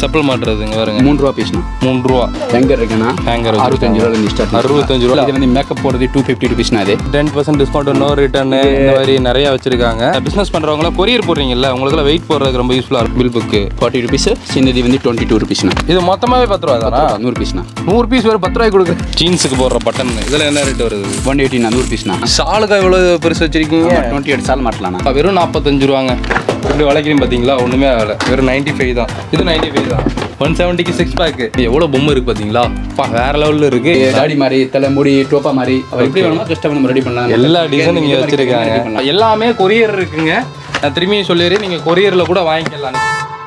செப்பல் மாட்டுறதுங்க பாருங்க மூணு ரூபா பீஸ்ண்ணா மூணு ரூபா ஹேங்கர் இருக்குண்ணா ஹேங்கர் அறுபத்தஞ்சு ரூபாயிலேருந்து ஸ்டார்ட் அறுபத்தஞ்சு ரூபா இது வந்து மேக்கப் போடுறது டூ ஃபிஃப்டி ருபீஸ்ண்ணா அது ten percent discount no return இந்த மாதிரி நிறைய வச்சிருக்காங்க பிசினஸ் பண்றவங்களாம் கொரியர் போடுறீங்கல்ல உங்களுக்குலாம் வெயிட் போடுறதுக்கு ரொம்ப யூஸ்ஃபுல்லா இருக்கும் பில் புக்கு ஃபார்ட்டி ருபீஸ் சின்னது வந்து டுவெண்ட்டி டூ ருபீஸ்ண்ணா இது மொத்தமாவே பத்து ரூபா தானா நூறு பீஸ்ண்ணா நூறு பீஸ் வெறும் பத்து ரூபாய்க்கு கொடுக்கு ஜீன்ஸுக்கு போடுற பட்டன் இதில் என்ன ரேட் வருது ஒன் எயிட்டிண்ணா நூறு பீஸ்ண்ணா ஷாலுக்கா எவ்வளோ பெருசு வச்சிருக்கீங்க டுவெண்ட்டி எயிட் சால் மாட்டலாம்ண்ணா வெறும் நாற்பத்தஞ்சு ரூபாங்க இப்படி வளைக்கிறீங்க பார்த்தீங்களா ஒன்றுமே ஆகலை வெறும் நைன்ட்டி ஃபைவ் தான் இது நைன்ட்டி ஃபைவ் தான் ஒன் செவன்ட்டிக்கு சிக்ஸ் பேக்கு எவ்வளோ பொம்மை இருக்குது பார்த்தீங்களா பா வேற லெவலில் இருக்குது தாடி மாதிரி தலை முடி டோப்பா மாதிரி அவர் எப்படி வேணுமோ ஜஸ்ட் நம்ம ரெடி பண்ணலாம் எல்லா டிசைனும் இங்கே வச்சுருக்காங்க எல்லாமே கொரியர் இருக்குங்க நான் திரும்பியும் சொல்லிடுறேன் நீங்கள் கொரியரில் கூட வாங்கிக்கலாம்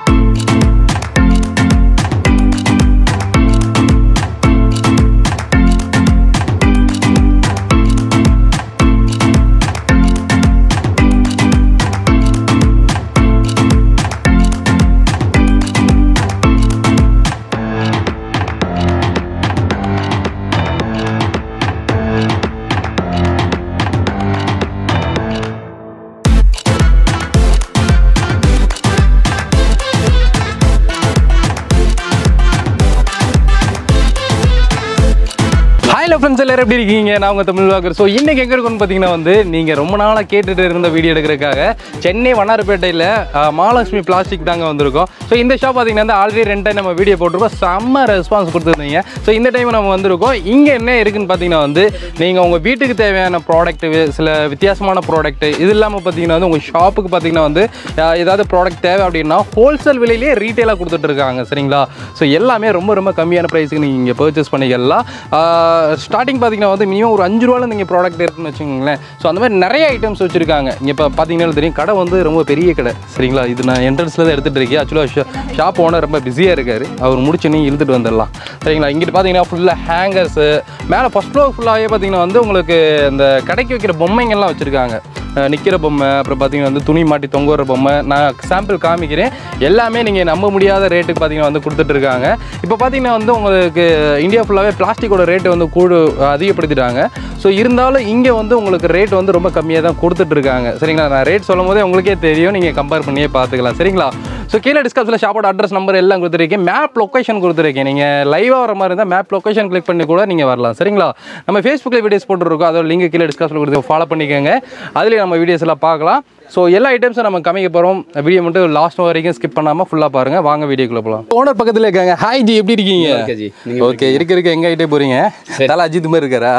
ஹாய் ஃப்ரெண்ட்ஸ் எல்லாரும் எப்படி இருக்கீங்க நான் உங்கள் தமிழ் வாக்கர் ஸோ இன்னைக்கு எங்கே இருக்குன்னு பார்த்தீங்கன்னா வந்து நீங்கள் ரொம்ப நாளாக கேட்டுட்டு இருந்த வீடியோ எடுக்கிறதுக்காக சென்னை வண்ணாரப்பேட்டையில் அஹ், மகாலட்சுமி பிளாஸ்டிக் தாங்க வந்திருக்கோம் ஸோ இந்த ஷாப் பார்த்தீங்கன்னா வந்து ஆல்ரெடி ரெண்டு டைம் நம்ம வீடியோ போட்டிருக்கோம் செம்ம ரெஸ்பான்ஸ் கொடுத்துருந்தீங்க ஸோ இந்த டைம் நம்ம வந்திருக்கோம் இங்கே என்ன இருக்குன்னு பார்த்தீங்கன்னா வந்து நீங்கள் உங்கள் வீட்டுக்கு தேவையான ப்ராடக்ட் சில வித்தியாசமான ப்ராடக்ட் இது இல்லாமல் பார்த்தீங்கன்னா வந்து உங்கள் ஷாப்புக்கு பார்த்தீங்கன்னா வந்து அஹ், ஏதாவது ப்ராடக்ட் தேவை அப்படின்னா ஹோல்சேல் விலையிலேயே ரீட்டெயிலாக கொடுத்துட்டு இருக்காங்க சரிங்களா ஸோ எல்லாமே ரொம்ப ரொம்ப கம்மியான ப்ரைஸுக்கு நீங்கள் இங்கே பர்ச்சேஸ் பண்ணிக்கலாம் ஸ்டார்டிங் பார்த்தீங்கன்னா வந்து மினிமம் ஒரு அஞ்சு ரூபாயில் நீங்கள் ப்ராடக்ட் இருக்குன்னு வச்சுக்கோங்களேன் ஸோ அந்த மாதிரி நிறைய ஐட்டம்ஸ் வச்சுருக்காங்க இங்கே இப்போ பார்த்தீங்கன்னா தெரியும் கடை வந்து ரொம்ப பெரிய கடை சரிங்களா இது நான் என்ட்ரன்ஸில் தான் எடுத்துகிட்டு இருக்கேன் ஆக்சுவலாக ஷாப் ஓனர் ரொம்ப பிஸியாக இருக்கார் அவர் முடிச்சு நீ இழுத்துட்டு வந்துடலாம் சரிங்களா இங்கிட்டு பார்த்தீங்கன்னா ஃபுல்லாக ஹேங்கர்ஸு மேலே ஃபஸ்ட் ஃப்ளோர் ஃபுல்லாகவே பார்த்தீங்கன்னா வந்து உங்களுக்கு இந்த கடைக்கு வைக்கிற பொம்மைங்கள்லாம் வச்சுருக்காங்க நிற்கிற பொம்மை அப்புறம் பார்த்தீங்கன்னா வந்து துணி மாட்டி தொங்க வர பொம்மை நான் சாம்பிள் காமிக்கிறேன் எல்லாமே நீங்கள் நம்ப முடியாத ரேட்டுக்கு பார்த்தீங்கன்னா வந்து கொடுத்துட்ருக்காங்க இப்போ பார்த்தீங்கன்னா வந்து உங்களுக்கு இந்தியா ஃபுல்லாகவே பிளாஸ்டிக்கோட ரேட்டு வந்து கூடு அதிகப்படுத்திட்டாங்க ஸோ இருந்தாலும் இங்கே வந்து உங்களுக்கு ரேட் வந்து ரொம்ப கம்மியாக தான் கொடுத்துட்ருக்காங்க சரிங்களா நான் ரேட் சொல்லும் போதே உங்களுக்கே தெரியும் நீங்கள் கம்பேர் பண்ணியே பார்த்துக்கலாம் சரிங்களா ஸோ கீழே டிஸ்கிரிப்ஷனில் ஷாப்போட அட்ரஸ் நம்பர் எல்லாம் கொடுத்துருக்கேன் மேப் லொக்கேஷன் கொடுத்துருக்கேன் நீங்கள் லைவாக வர மாதிரி இருந்தால் மேப் லொக்கேஷன் கிளிக் பண்ணி கூட நீங்கள் வரலாம் சரிங்களா நம்ம ஃபேஸ்புக்கில் வீடியோஸ் போட்டுருக்கோம் அதோட லிங்க் கீழே டிஸ்கிரிப்ஷனில் கொடுத்து ஃபாலோ பண்ணிக்கோங்க அதுலேயே நம்ம வீடியோஸ் எல்லாம் பார்க்கலாம் ஸோ எல்லா ஐட்டம்ஸும் நம்ம காமிக்க போகிறோம் வீடியோ மட்டும் லாஸ்ட் வரைக்கும் ஸ்கிப் பண்ணாமல் ஃபுல்லாக பாருங்கள் வாங்க வீடியோக்குள்ளே போகலாம் ஓனர் பக்கத்தில் இருக்காங்க ஹாய் ஜி எப்படி இருக்கீங்க ஓகே ஜி நீங்க ஓகே இருக்க இருக்க எங்க ஐட்டே போறீங்க தலை அஜித் மாதிரி இருக்காரா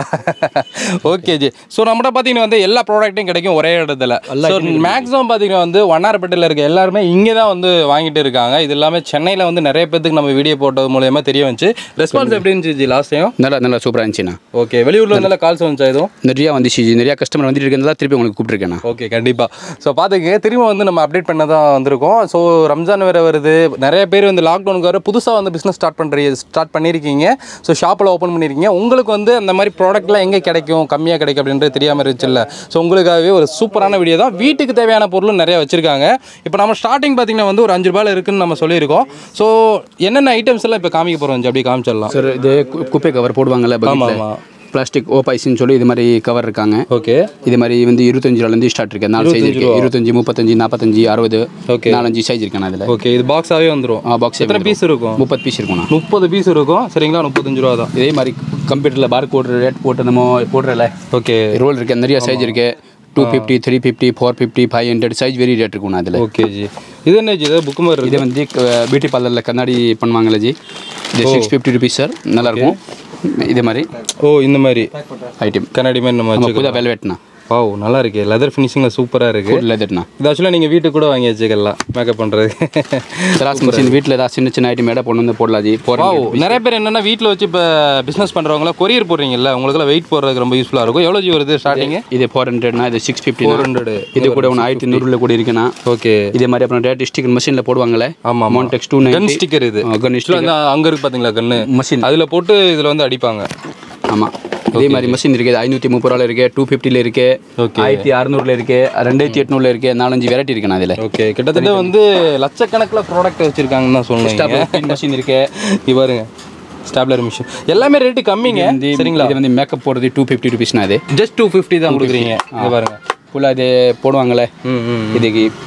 ஓகே ஜி ஸோ நம்மகிட்ட பார்த்தீங்கன்னா வந்து எல்லா ப்ராடக்ட்டும் கிடைக்கும் ஒரே இடத்துல ஸோ மேக்ஸிமம் பார்த்தீங்கன்னா வந்து வண்ணாரப்பேட்டையில் இருக்க எல்லாருமே இங்கே தான் வந்து வாங்கிட்டு இருக்காங்க இது எல்லாமே சென்னையில் வந்து நிறைய பேத்துக்கு நம்ம வீடியோ போட்டது மூலயமா தெரிய வந்துச்சு ரெஸ்பான்ஸ் எப்படி இருந்துச்சு ஜி லாஸ்ட் டைம் நல்லா நல்லா சூப்பராக இருந்துச்சுண்ணா ஓகே வெளியூர்ல இருந்தாலும் கால்ஸ் வந்துச்சா எதுவும் நிறையா வந்துச்சு ஜி நிறையா கஸ்டமர் வந்துட்டு இருக்கிறதா திருப்பி உங்களுக்கு கூப்பிட்டுருக்கேண்ணா ஓகே கண்டிப்பாக ஸோ பார்த்துக்கங்க திரும்ப வந்து நம்ம அப்டேட் பண்ண தான் வந்திருக்கோம் ஸோ ரம்ஜான் வேறு வருது நிறைய பேர் வந்து லாக்டவுனுக்கு வர புதுசாக வந்து பிஸ்னஸ் ஸ்டார்ட் பண்ணுறீங்க ஸ்டார்ட் பண்ணியிருக்கீங்க ஸோ ஷாப்பில் ஓப்பன் பண்ணியிருக்கீங்க உங்களுக்கு வந்து அந்த மாதிரி ப்ராடக்ட்லாம் எங்கே கிடைக்கும் கம்மியாக கிடைக்கும் அப்படின்றது தெரியாமல் இருந்துச்சுல்ல ஸோ உங்களுக்காகவே ஒரு சூப்பரான வீடியோ தான் வீட்டுக்கு தேவையான பொருளும் நிறைய வச்சுருக்காங்க இப்போ நம்ம ஸ்டார்டிங் பார்த்தீங்கன்னா வந்து ஒரு அஞ்சு ரூபாயில் இருக்குன்னு நம்ம சொல்லியிருக்கோம் ஸோ என்னென்ன ஐட்டம்ஸ் எல்லாம் இப்போ காமிக்க போகிறோம் அப்படியே காமிச்சிடலாம் சார் இது கு- குப்பை கவர் போடுவாங்கல்ல ஆமாம் பக்கெட்டில் ஆமாம் பிளாஸ்டிக் ஓபாய்ஸ்ன்னு சொல்லி இது மாதிரி கவர் இருக்காங்க ஓகே இது மாதிரி வந்து இருபத்தஞ்சு ரூபாலேருந்து ஸ்டார்ட் இருக்கு நாலு சைஸ் இருக்கு இருபத்தஞ்சு முப்பத்தஞ்சு நாற்பத்தஞ்சு அறுபது Okay. நாலஞ்சு சைஸ் இருக்குண்ணா அதில் ஓகே இது பாக்ஸாகவே வந்துடும் பாக்ஸ் எத்தனை பீஸ் இருக்கும் முப்பது பீஸ் இருக்குண்ணா முப்பது பீஸ் இருக்கும் சரிங்களா முப்பத்தஞ்சு ரூபா தான் இதே மாதிரி கம்ப்யூட்டரில் பார் கோட் ரேட் போட்டு நம்ம போடுறல ஓகே ரோல் இருக்கு நிறைய சைஸ் இருக்கு two fifty three fifty four fifty five hundred size vary rate இருக்குண்ணா அதில் ஓகே ஜி இது என்ன ஜி இது புக்கு மாதிரி இது இருக்கு வந்து பியூட்டி பார்லரில் கண்ணாடி பண்ணுவாங்கல்ல ஜி இது சிக்ஸ் ஃபிஃப்டி ருபீஸ் சார் நல்லாயிருக்கும் இது மாதிரி ஓ இந்த மாதிரி ஐட்டம் கண்ணாடி மாதிரி நம்ம நம்ம வச்சுக்கலாம் புதா வெல்வெட்ண்ணா வாவ் நல்லா இருக்கு லெதர் ஃபினிஷிங்கில் சூப்பராக இருக்கு ஃபுட் லெதர்ண்ணா இது ஆக்சுவலாக நீங்கள் வீட்டுக்கு கூட வாங்கி வச்சுக்கலாம் மேக்கப் பண்ணுறது கிராஸ் மிஷின் வீட்டில் ஏதாவது சின்ன சின்ன ஐட்டம் எடை பொண்ணு வந்து போடலாம் ஜி போகிற வாவ் நிறைய பேர் என்னன்னா வீட்டில் வச்சு இப்போ பிஸ்னஸ் பண்ணுறவங்கள கொரியர் போடுறீங்கல்ல உங்களுக்குலாம் வெயிட் போடுறதுக்கு ரொம்ப யூஸ்ஃபுல்லாக இருக்கும் எவ்வளோ ஜி வருது ஸ்டார்டிங்கு இது ஃபோர் ஹண்ட்ரட்னா இது சிக்ஸ் ஃபிஃப்டி ஃபோர் ஹண்ட்ரடு இது கூட ஒன்று ஆயிரத்தி நூறுல கூட இருக்குண்ணா ஓகே இதே மாதிரி அப்புறம் ரேட் ஸ்டிக்கர் மிஷினில் போடுவாங்களே ஆமாம் Montex two gun ninety sticker இது கன் ஆக்சுவலாக வந்து அங்கே இருக்கு பார்த்தீங்களா கன்று மிஷின் அதில் போட்டு இதில் வந்து அடிப்பாங்க ஆமாம் இதே மாதிரி மிஷின் இருக்குது ஐநூற்றி முப்பது ரூபாயில் இருக்கு டூ ஃபிஃப்டியில் இருக்கு Okay. ஆயிரத்தி அறுநூறுல இருக்கு ரெண்டாயிரத்தி எட்நூறுல இருக்கு நாலஞ்சு வெரைட்டி இருக்குண்ணா அதில் ஓகே கிட்டத்தட்ட வந்து லட்சக்கணக்கில் ப்ராடக்ட் வச்சுருக்காங்கன்னு தான் சொல்லுவீங்க மிஷின் இருக்கு இது பாருங்க ஸ்டாப்லர் மிஷின் எல்லாமே ரேட்டு கம்மிங்க இது சரிங்களா இது வந்து மேக்கப் போடுறது டூ ஃபிஃப்டி ருபீஸ்னா அது ஜஸ்ட் டூ ஃபிஃப்டி தான் கொடுக்குறீங்க இங்க பாருங்க ஃபுல்லாக இது போடுவாங்களே ம் ம் இதுக்கு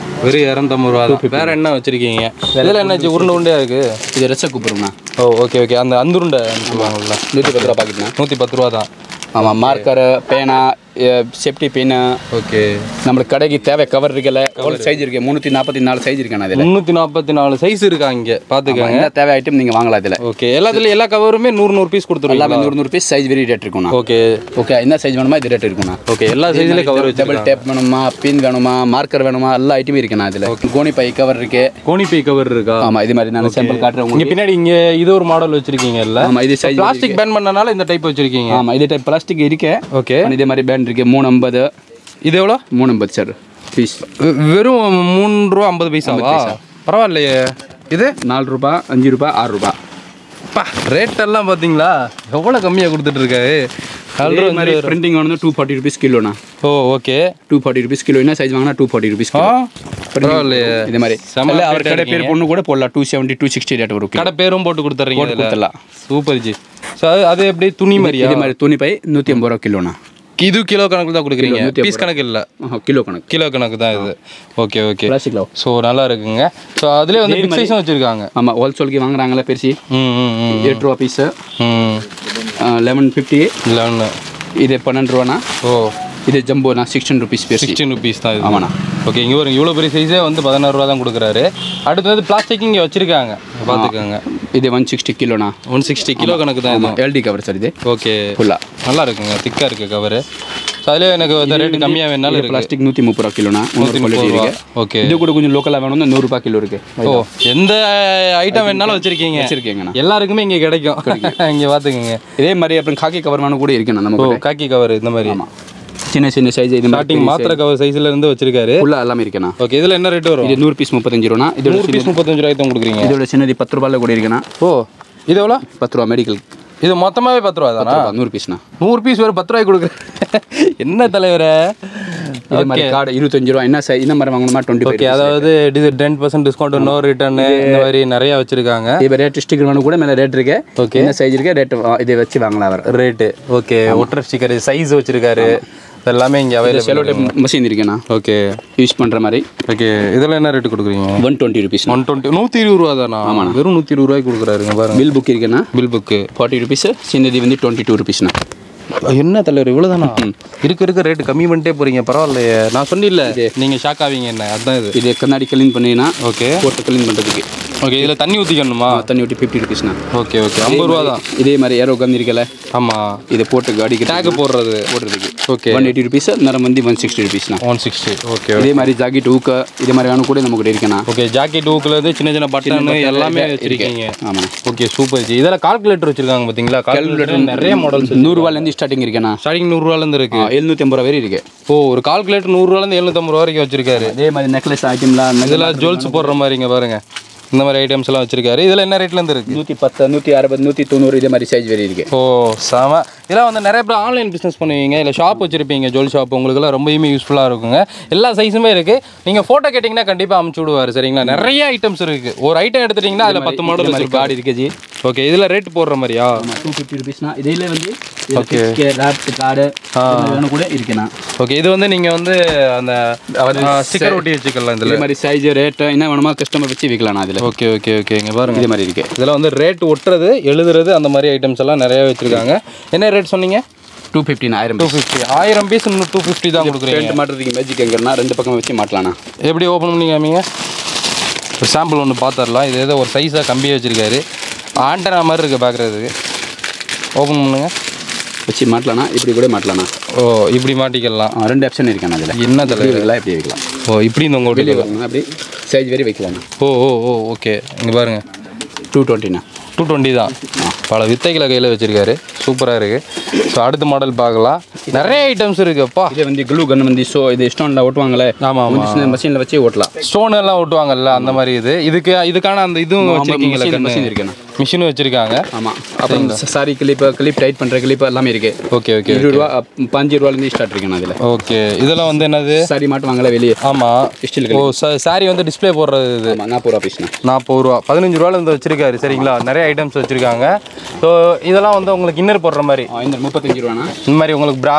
வெறும் இரநூத்தம்பது ரூபா தான் வேற என்ன வச்சிருக்கீங்க இதில் என்ன உருண்டை உருண்டையா இருக்கு இது ரச கூப்பிடுங்கண்ணா ஓ ஓகே ஓகே அந்த அந்துருண்டை சொல்லுவாங்கல்ல நூற்றி பத்து ரூபா பாக்கெட்ண்ணா நூற்றி பத்து ரூபா தான் ஆமாம் மார்க்கர் பேனா சேஃப்டி பின்னு ஓகே நம்மளுக்கு கடைக்கு தேவை கவர் இருக்குல்ல எவ்வளோ சைஸ் இருக்கு முந்நூற்றி நாற்பத்தி நாலு சைஸ் இருக்காண்ணா அதில் முந்நூற்றி நாற்பத்தி நாலு சைஸ் இருக்கா இங்கே பார்த்துக்கோங்க என்ன தேவை ஐட்டம் நீங்கள் வாங்கலாம் இதில் ஓகே எல்லாத்துலேயும் எல்லா கவருமே நூறு நூறு பீஸ் கொடுத்துருவீங்களா எல்லாமே நூறு நூறு பீஸ் சைஸ் வெரி ரேட் இருக்கும்ண்ணா ஓகே ஓகே என்ன சைஸ் வேணுமா இது ரேட் இருக்கும்ண்ணா ஓகே எல்லா சைஸ்லேயும் கவர் வச்சு டபுள் டேப் வேணுமா பின் வேணுமா மார்க்கர் வேணுமா எல்லா ஐட்டமும் இருக்குண்ணா இதில் கோனி பை கவர் இருக்கு கோணிப்பை கவர் இருக்கா ஆமாம் இது மாதிரி நான் சாம்பிள் காட்டுறேன் இங்க உங்களுக்கு பின்னாடி இங்க இது ஒரு மாடல் வச்சிருக்கீங்க இல்ல ஆமாம் இது சைஸ் பிளாஸ்டிக் பேன் பண்ணனால இந்த டைப் வச்சிருக்கீங்க ஆமாம் இதே டைப் பிளாஸ்டிக் இருக்கு ஓகே இதே மாதிரி பேண்ட் இருக்கு மூணு ஐம்பது இது எவ்வளோ மூணு ஐம்பது சார் பீஸ் வெ- வெறும் மூணு ரூபா ஐம்பது பைசாவா பரவாயில்லையே இது நாலு ரூபா அஞ்சு ரூபா ஆறு ரூபா பா ரேட் எல்லாம் பாத்தீங்களா எவ்வளவு கம்மியா கொடுத்துட்டு இருக்காரு நாலு அதே ரூபா மாதிரி பிரிண்டிங் வந்து டூ ஃபார்ட்டி ருபீஸ் கிலோண்ணா oh okay two forty rupees kilo என்ன சைஸ் வாங்கினா டூ ஃபார்ட்டி ருபீஸ் ஆ கிலோ பரவாயில்லையே இது மாதிரி செம இல்ல, அவர் rate கடை பேர் பொண்ணு கூட போடலாம் two seventy two sixty rate வரும் கடை பேரும் போட்டு கொடுத்துறீங்க போட்டு இதுல கொடுத்துடலாம் சூப்பர் ஜி ஸோ அது அது எப்படி துணி மாதிரியா இதே மாதிரி துணி பை நூற்றி ஐம்பது ரூபா கிலோண்ணா இது கிலோ கணக்கு தான் கொடுக்குறீங்க நூத்தி பீஸ் கணக்கு இல்லை ஆஹா, கிலோ கணக்கு கிலோ கணக்கு தான் இது ஓகே ஓகே பிளாஸ்டிக்ல ஸோ நல்லா இருக்குங்க ஸோ அதுலேயே வந்து பிக் சைஸும் வச்சுருக்காங்க ஆமாம் ஹோல்சேலுக்கு வாங்குறாங்களே பெருசி ம் ம் ம் எட்டு ரூபா பீஸு ம் லெவன் ஃபிஃப்டி லெவனு இது பன்னெண்டு ரூபாண்ணா ஓ இது ஜம்போண்ணா சிக்ஸ்டீன் ருபீஸ் பெருசி சிக்ஸ்டீன் ருபீஸ் தான் இது ஆமாண்ணா ஓகே இங்கே ஒரு இவ்வளோ பெரிய சைஸே வந்து பதினாறு ரூபா தான் கொடுக்குறாரு அடுத்து வந்து பிளாஸ்டிக் இங்கே வச்சுருக்காங்க பார்த்துக்கோங்க இது ஒன் சிக்ஸ்டி கிலோண்ணா ஒன் சிக்ஸ்டி கிலோ கணக்கு தான் இது எல்டி கவர் சார் இது ஓகே ஃபுல்லாக நல்லா இருக்குங்க திக்காக இருக்குது கவரு ஸோ அதுலேயே எனக்கு வந்து ரேட்டு கம்மியாக வேணாலும் இருக்கு பிளாஸ்டிக் நூற்றி முப்பது ரூபா கிலோண்ணா நூற்றி குவாலிட்டி ரூபா இருக்கு ஓகே இது கூட கொஞ்சம் லோக்கலாக வேணும்னா நூறுரூபா கிலோ இருக்கு ஓ எந்த ஐட்டம் வேணாலும் வச்சுருக்கீங்க வச்சிருக்கேங்கண்ணா எல்லாருக்குமே இங்கே கிடைக்கும் இங்கே பார்த்துக்குங்க இதே மாதிரி அப்புறம் காக்கி கவர் வேணும் கூட இருக்குண்ணா ஓ நமக்கு காக்கி கவர் இந்த மாதிரி சின்ன சின்ன சைஸ் இது மாதிரி ஸ்டார்டிங் மாத்திரை கவர் சைஸ்ல இருந்து வச்சிருக்காரு ஃபுல்லாக எல்லாமே இருக்குண்ணா ஓகே இதில் என்ன ரேட் வரும் இது நூறு பீஸ் முப்பத்தஞ்சு ரூபா இதோட நூறு பீஸ் முப்பத்தஞ்சு ரூபாய்க்கு தான் கொடுக்குறீங்க இதோட சின்னது பத்து ரூபாயில் கூட இருக்குண்ணா ஓ இது எவ்வளோ பத்து ரூபா மெடிக்கல் இது மொத்தமாகவே பத்து ரூபா தானா நூறு பீஸ்ண்ணா நூறு பீஸ் வேறு பத்து ரூபாய்க்கு கொடுக்குறேன் என்ன தலைவரே இதே மாதிரி கார்டு இருபத்தஞ்சு ரூபா என்ன சை இந்த மாதிரி வாங்கணுமா டுவெண்ட்டி ஓகே அதாவது ten percent discount no return இந்த மாதிரி நிறைய வச்சிருக்காங்க இப்போ ரேட் ஸ்டிக்கர் வேணும் கூட மேலே ரேட் இருக்கு Okay. என்ன சைஸ் இருக்கு ரேட் இதை வச்சு வாங்கலாம் அவர் ரேட்டு ஓகே ஒட்டர் ஸ்டிக்கர் சைஸ் வச்சிருக்காரு எல்லாமே இங்கே அவைலபிள் செலோ டைப் மஷின் இருக்குண்ணா ஓகே யூஸ் பண்ணுற மாதிரி ஓகே இதில் என்ன ரேட்டு கொடுக்குறீங்க one twenty rupees one twenty நூற்றி இருபது ரூபா தானா வெறும் நூற்றி இருபது ரூபாய்க்கு கொடுக்குறாருங்க பாருங்க பில் புக் இருக்குண்ணா பில் புக்கு ஃபார்ட்டி ருபீஸ் சின்னது வந்து டுவெண்ட்டி டூ ருபீஸ்ண்ணா என்ன தலைவர் இவ்வளோதானா இருக்க இருக்க ரேட்டு கம்மி பண்ணிட்டே போறீங்க பரவாயில்லையே நான் சொன்னில்ல நீங்கள் ஷாக் ஆவீங்க என்ன அதுதான் இது இது கண்ணாடி க்ளீன் பண்ணினா ஓகே போட்டு க்ளீன் பண்ணுறதுக்கு ஓகே இதில் தண்ணி ஊற்றிக்கணுமா தண்ணி ஊற்றி ஃபிஃப்டி ருபீஸ்ண்ணா ஓகே ஓகே ஐம்பது ரூபா தான் இதே மாதிரி ஏரோ கன் இருக்கல ஆமாம் இதை போட்டு காடிக்கு டேக் போடுறது போடுறதுக்கு ஓகே ஒன் எயிட்டி ருபீஸ் நேரம் வந்து ஒன் சிக்ஸ்டி ருபீஸ்ண்ணா ஒன் சிக்ஸ்டி ஓகே இதே மாதிரி ஜாக்கெட் ஊக்க இதே மாதிரி வேணும் கூட நமக்கு இருக்குண்ணா ஓகே ஜாக்கெட் ஊக்குலேருந்து சின்ன சின்ன பட்டன் எல்லாமே வச்சிருக்கீங்க ஆமாம் ஓகே சூப்பர் ஜி இதில் கால்குலேட்டர் வச்சிருக்காங்க பார்த்தீங்களா கால்குலேட்டர் நிறைய மாடல்ஸ் நூறுரூவாலேருந்து ஸ்டார்டிங் இருக்குண்ணா ஸ்டார்டிங் நூறுரூவாலேருந்து இருக்கு எழுநூற்றி ஐம்பது ரூபா வரை இருக்கு ஓ ஒரு கால்குலேட்டர் நூறுரூவாலேருந்து எழுநூத்தம்பது ரூபா வரைக்கும் வச்சிருக்காரு அதே மாதிரி நெக்லஸ் ஐட்டம்லாம் இதில் ஜுவல்ஸ் போடுற மாதிரிங்க பாருங்க இந்த மாதிரி ஐட்டம்ஸ் எல்லாம் வச்சிருக்காரு இதில் என்ன ரேட்லேருந்து இருக்கு நூற்றி பத்து நூற்றி அறுபது நூற்றி தொண்ணூறு இதே மாதிரி சைஸ் வரை இருக்கு ஓ செம இதெல்லாம் வந்து நிறைய பேர் ஆன்லைன் பிஸ்னஸ் பண்ணுவீங்க இல்லை ஷாப் வச்சுருப்பீங்க ஜுவல் ஷாப் உங்களுக்குலாம் ரொம்பவுமே யூஸ்ஃபுல்லாக இருக்குங்க எல்லா சைஸுமே இருக்குது நீங்கள் ஃபோட்டோ கேட்டிங்கன்னா கண்டிப்பாக அமுச்சு விடுவார் சரிங்களா நிறைய ஐட்டம்ஸ் இருக்குது ஒரு ஐட்டம் எடுத்துட்டிங்கன்னா அதில் பத்து மாடல் இதே மாதிரி வச்சிருப்பாரு கார்டு இருக்கு ஜி ஓகே இதில் ரேட் போடுற மாதிரியா டூ ஃபிஃப்டி ருபீஸ்னா இதில் வந்து Okay. ரேப்ட் கார்டு வேணும் கூட இருக்குண்ணா ஓகே இது வந்து நீங்கள் வந்து அந்த ஸ்டிக்கர் ஒட்டி வச்சுக்கலாம் இதில் இதே மாதிரி சைஸ் ரேட்டு என்ன வேணுமா கஸ்டமர் வச்சு விற்கலாம் அதில் ஓகே ஓகே ஓகே இங்கே பாருங்க இதே மாதிரி இருக்கு இதில் வந்து ரேட் ஒட்டுறது எழுதுறது அந்த மாதிரி ஐட்டம்ஸ் எல்லாம் நிறைய வச்சுருக்காங்க என்ன ரேட் சொன்னீங்க டூ ஃபிஃப்டின் ஆயிரம் டூ ஃபிஃப்டி ஆயிரம் பீஸ் இன்னும் டூ ஃபிஃப்டி தான் கொடுக்குறீங்க பெயிண்ட் மாட்டுறதுக்கு மேஜிக் எங்கன்னா ரெண்டு பக்கம் வச்சு மாட்டலாண்ணா எப்படி ஓப்பன் பண்ணி காமிங்க ஒரு சாம்பிள் ஒன்று பார்த்துடலாம் இது ஏதோ ஒரு சைஸாக கம்பியாக வச்சுருக்காரு ஆண்டனா மாதிரி இருக்குது பார்க்குறதுக்கு ஓப்பன் பண்ணுங்க வச்சு மாட்டலாம்னா இப்படி கூட மாட்டலாம்ண்ணா ஓ இப்படி மாட்டிக்கலாம் ஆ, ரெண்டு ஆப்ஷன் இருக்காண்ணா அதில் என்ன இப்படி தலைவர் வைக்கலாம் இப்படி வைக்கலாம் ஓ இப்படி இந்த உங்க வெளியே வீட்டுக்கு வரணும் அப்படி சைஸ் வரை வைக்கலாம்ண்ணா ஓ ஓ ஓ ஓகே இங்கே பாருங்கள் டூ டுவெண்ட்டிண்ணா டூ டுவெண்ட்டி தான் பல வித்தைகளை கையில் வச்சுருக்காரு சூப்பராக இருக்குது ஸோ அடுத்த மாடல் பார்க்கலாம் நிறைய ஐட்டம்ஸ் இருக்குப்பா இதே வந்து க்ளூ கன் வந்து ஸோ இது ஸ்டோனில் ஒட்டுவாங்களே ஆமாம் ஆமாம் மஷினில் வச்சு ஓட்டலாம் ஸ்டோன் எல்லாம் ஒட்டுவாங்கல்ல அந்த மாதிரி இது இதுக்கு இதுக்கான அந்த இதுவும் வச்சுருக்கீங்களா machine- machine இருக்குண்ணா மிஷினும் வச்சுருக்காங்க ஆமாம் அப்புறம் சாரி கிளிப்பு கிளிப் டைட் பண்ணுற கிளிப் எல்லாமே இருக்கு ஓகே ஓகே இருபது ரூபா அப்~ பாஞ்சு ரூபாலேருந்து ஸ்டார்ட் இருக்குண்ணா அதில் ஓகே இதெல்லாம் வந்து என்னது சாரி மாட்டுவாங்களே வெளியே ஆமாம் ஸ்டில் ஓ சாரி வந்து டிஸ்ப்ளே போடுறது இது ஆமாம் நாற்பது ரூபா பீஸ்ண்ணா நாற்பது ரூபா பதினஞ்சு ரூபால இருந்து வச்சிருக்காரு சரிங்களா நிறைய ஐட்டம்ஸ் வச்சிருக்காங்க ஸோ இதெல்லாம் வந்து உங்களுக்கு இன்னர் போடுற மாதிரி இந்த முப்பத்தஞ்சு ரூபாண்ணா இந்த மாதிரி உங்களுக்கு பிரா